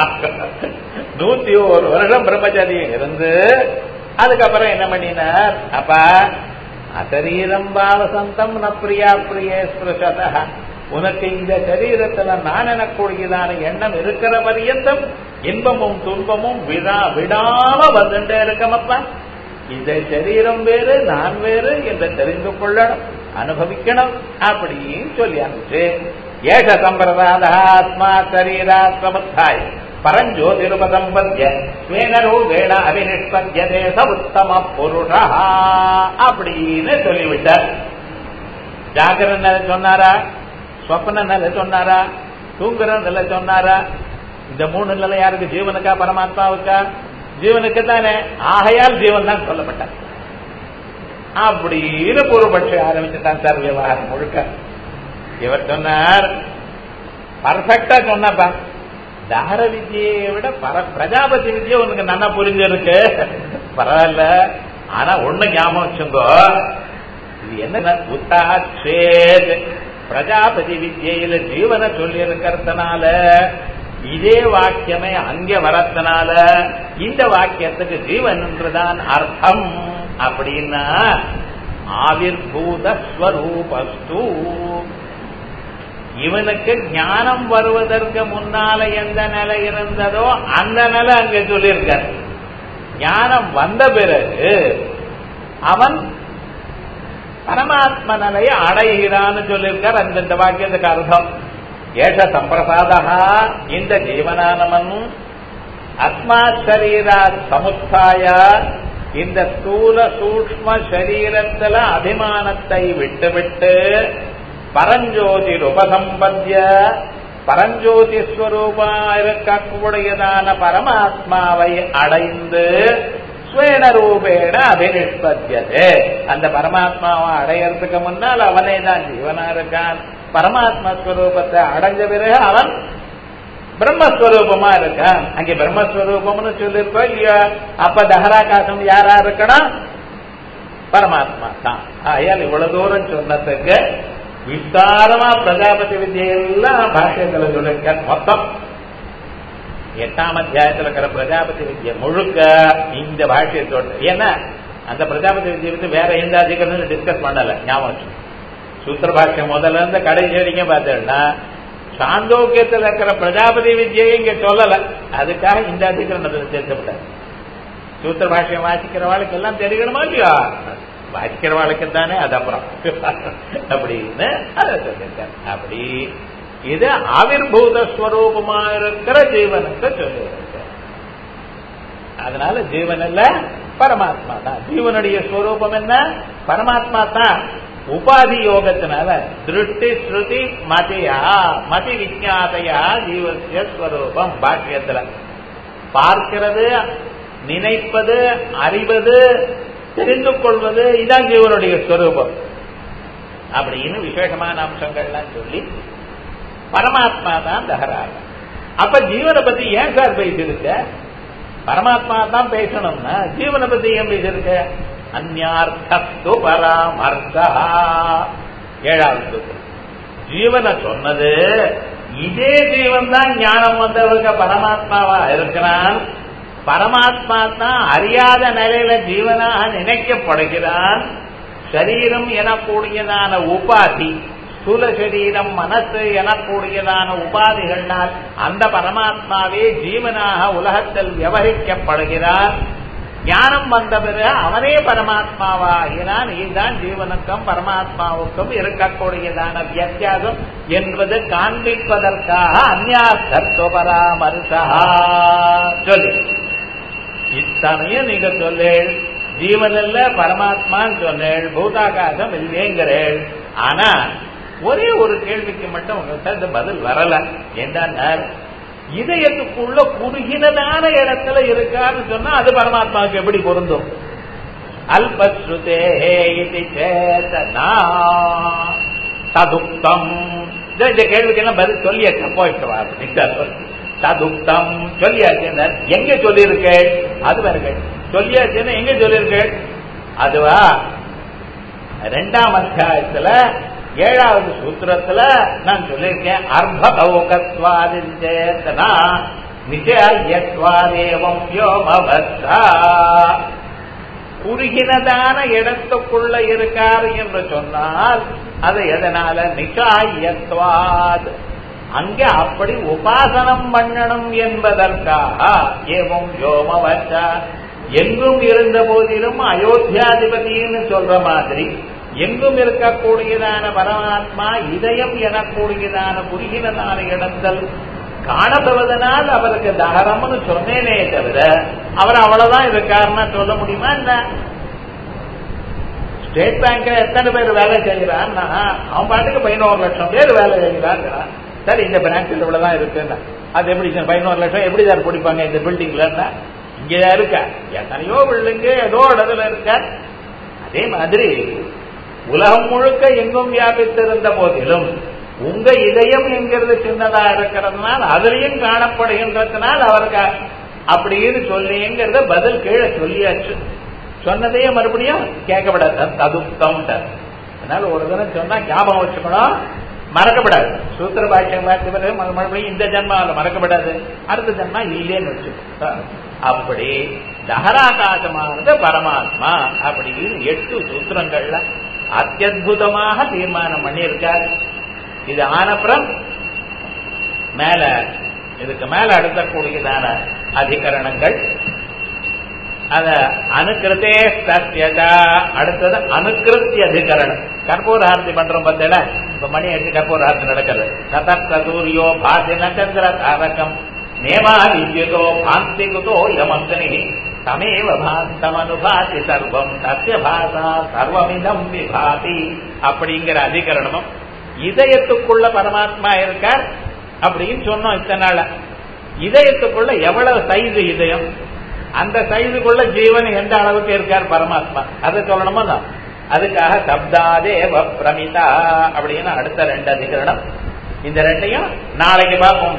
நூத்தி ஒரு வருஷம் பிரம்மச்சரியம் இருந்து அதுக்கப்புறம் என்ன பண்ணினார் அப்ப அசரீரம் பாவசந்தம் ந பிரியா பிரியே ஸ்பிருஷத உனக்கு இந்த சரீரத்துல நான் எனக்கூடியதான எண்ணம் இருக்கிற பரியந்தம் இன்பமும் துன்பமும் விடா விடாம வந்துட்டே இருக்கமப்பா இந்த சரீரம் வேறு நான் வேறு என்று தெரிந்து கொள்ளணும் அனுபவிக்கணும் அப்படின்னு சொல்லி அனுப்பிச்சு ஏக சம்பிரதாத ஆத்மா சரீராத்மத்தாய் பரஞ்சோதிருபதம்பத்திய ஸ்வேனரூபேண அபினிஷ்பத்தியதே ச உத்தம புருஷா அப்படின்னு சொல்லிவிட்டார் ஜாகிர நிலை சொன்னாரா சொப்பன நிலை சொன்னாரா தூங்குற நிலை சொன்னாரா இந்த மூணு நிலை யாருக்கு ஜீவனுக்கா பரமாத்மாவுக்கா ஜீவனுக்கு தானே ஆகையால் ஜீவன் தான் சொல்லப்பட்டார் அப்படின்னு பூர்வபட்சி ஆரம்பிச்சுட்டான் சார் விவகாரம் முழுக்க இவர் சொன்னார் பர்ஃபெக்டா சொன்னப்பா தார வித்தியை விட பர பிரஜாபதி வித்தியை உனக்கு நல்லா புரிஞ்சிருக்கு பரவாயில்ல ஆனா ஒண்ணு ஞாபகம் வச்சுங்கோ இது என்ன உத்தாட்சேத் பிரஜாபதி வித்தியில ஜீவனை சொல்லி இருக்கிறதுனால இதே வாக்கியமே அங்கே வரத்தினால இந்த வாக்கியத்துக்கு ஜீவன் என்றுதான் அர்த்தம் அப்படின்னா ஆவிர்பூத ஸ்வரூபஸ்து இவனுக்கு ஞானம் வருவதற்கு முன்னால எந்த நிலை இருந்ததோ அந்த நிலை அங்க சொல்லியிருக்கார் ஞானம் வந்த பிறகு அவன் பரமாத்ம நிலையை அடைகிறான்னு சொல்லியிருக்கார் அந்த வாக்கியத்துக்கு அர்த்தம் ஏஷ சம்பிரசாதா இந்த ஜீவனானவன் அஸ்மா சரீரா சமுத்தாய இந்த ஸ்தூல சூக்ம சரீரத்துல அபிமானத்தை விட்டுவிட்டு பரஞ்சோதி உபசம்பத்திய பரஞ்சோதி ஸ்வரூபா இருக்கக்கூடியதான பரமாத்மாவை அடைந்து ஸ்வேன ரூபேண அபினிஷ்பத்தியது அந்த பரமாத்மாவை அடையறதுக்கு முன்னால் அவனே தான் ஜீவனா இருக்கான் பரமாத்மா ஸ்வரூபத்தை அடைஞ்ச பிறகு அவன் பிரம்மஸ்வரூபமா இருக்கான் அங்கே பிரம்மஸ்வரூபம்னு சொல்லியிருக்கோம் இல்லையா அப்ப தகராகாசம் யாரா இருக்கணும் பரமாத்மா தான் ஆயால் இவ்வளவு தூரம் சொன்னதுக்கு விஸ்தாரமா பிரஜாபதி வித்தியெல்லாம் பாஷ்யத்துல சொல்லிருக்க மொத்தம் எட்டாம் அத்தியாயத்தில் இருக்கிற பிரஜாபதி வித்தியை முழுக்க இந்த பாஷ்யத்தோட ஏன்னா அந்த பிரஜாபதி வித்தியை வந்து வேற எந்த அதிகாரம் டிஸ்கஸ் பண்ணல ஞாபகம் சூத்திர பாஷ்யம் முதல்ல இருந்து கடைசி வரைக்கும் பார்த்தோம்னா சாந்தோக்கியத்தில் இருக்கிற பிரஜாபதி வித்தியை இங்க சொல்லல அதுக்காக இந்த அதிகரணத்தில் சேர்க்கப்பட்டார் சூத்திர பாஷ்யம் வாசிக்கிறவாளுக்கு எல்லாம் தெரியணுமா இல்லையா வாசிக்கிறவாளுக்கு தானே அது அப்புறம் அப்படின்னு அதை சொல்லியிருக்கார் அப்படி இது ஆவிர்பூத ஸ்வரூபமா இருக்கிற ஜீவனுக்கு சொல்லியிருக்க அதனால ஜீவன் இல்ல பரமாத்மா தான் ஜீவனுடைய ஸ்வரூபம் என்ன பரமாத்மா தான் உபாதி யோகத்தினால திருஷ்டி ஸ்ருதி மதியா மதி விஜாதையா ஜீவசிய ஸ்வரூபம் பாக்கியத்துல பார்க்கிறது நினைப்பது அறிவது தெரிந்து கொள்வது இதான் ஜீவனுடைய ஸ்வரூபம் அப்படின்னு விசேஷமான அம்சங்கள்லாம் சொல்லி பரமாத்மா தான் தகராறு அப்ப ஜீவனை பத்தி ஏன் சார் பேசியிருக்க பரமாத்மா தான் பேசணும்னா ஜீவனை பத்தி ஏன் பேசியிருக்க அந்நார்த்தத்து பராமர்த்தா ஏழாவது சூத்திரம் ஜீவனை சொன்னது இதே ஜீவன் தான் ஞானம் வந்தவங்க பரமாத்மாவா இருக்கிறான் பரமாத்மா தான் அறியாத நிலையில ஜீவனாக நினைக்கப்படுகிறான் சரீரம் எனக்கூடியதான உபாதி ஸ்தூல சரீரம் மனசு எனக்கூடியதான உபாதிகள்னால் அந்த பரமாத்மாவே ஜீவனாக உலகத்தில் விவகரிக்கப்படுகிறார் ஞானம் வந்த பிறகு அவனே பரமாத்மாவாகிறான் இதுதான் ஜீவனுக்கும் பரமாத்மாவுக்கும் இருக்கக்கூடியதான வித்தியாசம் என்பது காண்பிப்பதற்காக அந்நார்த்தத்துவ பராமரிசா சொல்லி இத்தனையும் நீங்க சொல்லேள் ஜீவனில் பரமாத்மான்னு சொன்னேள் பூதாகாசம் இல்லைங்கிறேள் ஆனா ஒரே ஒரு கேள்விக்கு மட்டும் உங்கள்கிட்ட இந்த பதில் வரல என்னன்னார் இதயத்துக்குள்ள குறுகினதான இடத்துல இருக்கான்னு சொன்னா அது பரமாத்மாவுக்கு எப்படி பொருந்தும் அல்பஸ்ருதே இது சேதனா ததுக்தம் இந்த கேள்விக்கெல்லாம் பதில் சொல்லியாச்சு போயிட்டு ததுக்தம் சொல்லியாச்சு எங்க சொல்லியிருக்க அது வேற சொல்லியாச்சுன்னு எங்க சொல்லியிருக்க அதுவா ரெண்டாம் அத்தியாயத்துல ஏழாவது சூத்திரத்துல நான் சொல்லியிருக்கேன் அர்ப்பகௌகத்வாதிச்சேத்தனா நிச்சயத்வாதேவம் யோமவஸ்தா குறுகினதான இடத்துக்குள்ள இருக்கார் என்று சொன்னால் அது எதனால நிகாயத்வாத் அங்கே அப்படி உபாசனம் பண்ணணும் என்பதற்காக ஏவம் யோமவச்ச எங்கும் இருந்த போதிலும் அயோத்தியாதிபதினு சொல்ற மாதிரி எங்கும் இருக்கக்கூடியதான பரமாத்மா இதயம் எனக்கூடியதான குறுகினதான இடத்தில் காணப்படுவதனால் அவருக்கு தகரம்னு சொன்னேனே தவிர அவர் அவ்வளவுதான் இருக்காருன்னா சொல்ல முடியுமா என்ன ஸ்டேட் பேங்க்ல எத்தனை பேர் வேலை செய்கிறான்னா அவன் பாட்டுக்கு பதினோரு லட்சம் பேர் வேலை செய்கிறாங்கிறான் சார் இந்த பிரான்ச்சில் இவ்வளவுதான் இருக்குன்னா அது எப்படி சார் பதினோரு லட்சம் எப்படி சார் பிடிப்பாங்க இந்த பில்டிங்லன்னா இங்கதான் இருக்கா எத்தனையோ பில்டிங்கு ஏதோ இடத்துல இருக்க அதே மாதிரி உலகம் முழுக்க எங்கும் வியாபித்திருந்த போதிலும் உங்க இதயம் என்கிறது சின்னதா இருக்கிறதுனால் அதுலயும் காணப்படுகின்றதுனால் அவருக்கு அப்படின்னு சொல்லிங்கிறத பதில் கீழே சொல்லியாச்சு சொன்னதையே மறுபடியும் கேட்கப்படாது ததுப்தம் அதனால ஒரு தினம் சொன்னா ஞாபகம் வச்சுக்கணும் மறக்கப்படாது சூத்திர பாக்கியம் பார்த்து பிறகு மறுபடியும் இந்த ஜென்மாவில் மறக்கப்படாது அடுத்த ஜென்மா இல்லேன்னு வச்சுக்கோ அப்படி தகராகாசமானது பரமாத்மா அப்படின்னு எட்டு சூத்திரங்கள்ல அத்தியுதமாக தீர்மானம் பண்ணியிருக்கார் இது ஆனப்புறம் மேல இதுக்கு மேல அடுத்தக்கூடியதான அதிகரணங்கள் அத அனுக்கிருத்தே சத்தியதா அடுத்தது அனுக்கிருத்திய அதிகரணம் கற்பூர ஆரத்தி பண்றோம் பார்த்தல இப்ப மணி எட்டு கற்பூர ஆரத்தி நடக்கிறது சதத்த சூரியோ பாசி நட்சத்திர தாரகம் நேமா வித்யுதோ பாந்தி குதோ யமந்தனி தமேவ பாந்தமனுபாதி சர்வம் தஸ்ய பாசா சர்வமிதம் விபாதி அப்படிங்கிற அதிகரணமும் இதயத்துக்குள்ள பரமாத்மா இருக்கார் அப்படின்னு சொன்னோம் இத்தனை நாள இதயத்துக்குள்ள எவ்வளவு சைது இதயம் அந்த சைதுக்குள்ள ஜீவன் எந்த அளவுக்கு இருக்கார் பரமாத்மா அதை சொல்லணுமா தான் அதுக்காக சப்தாதேவ பிரமிதா அப்படின்னு அடுத்த ரெண்டு அதிகரணம் இந்த ரெண்டையும் நாளைக்கு பார்ப்போம்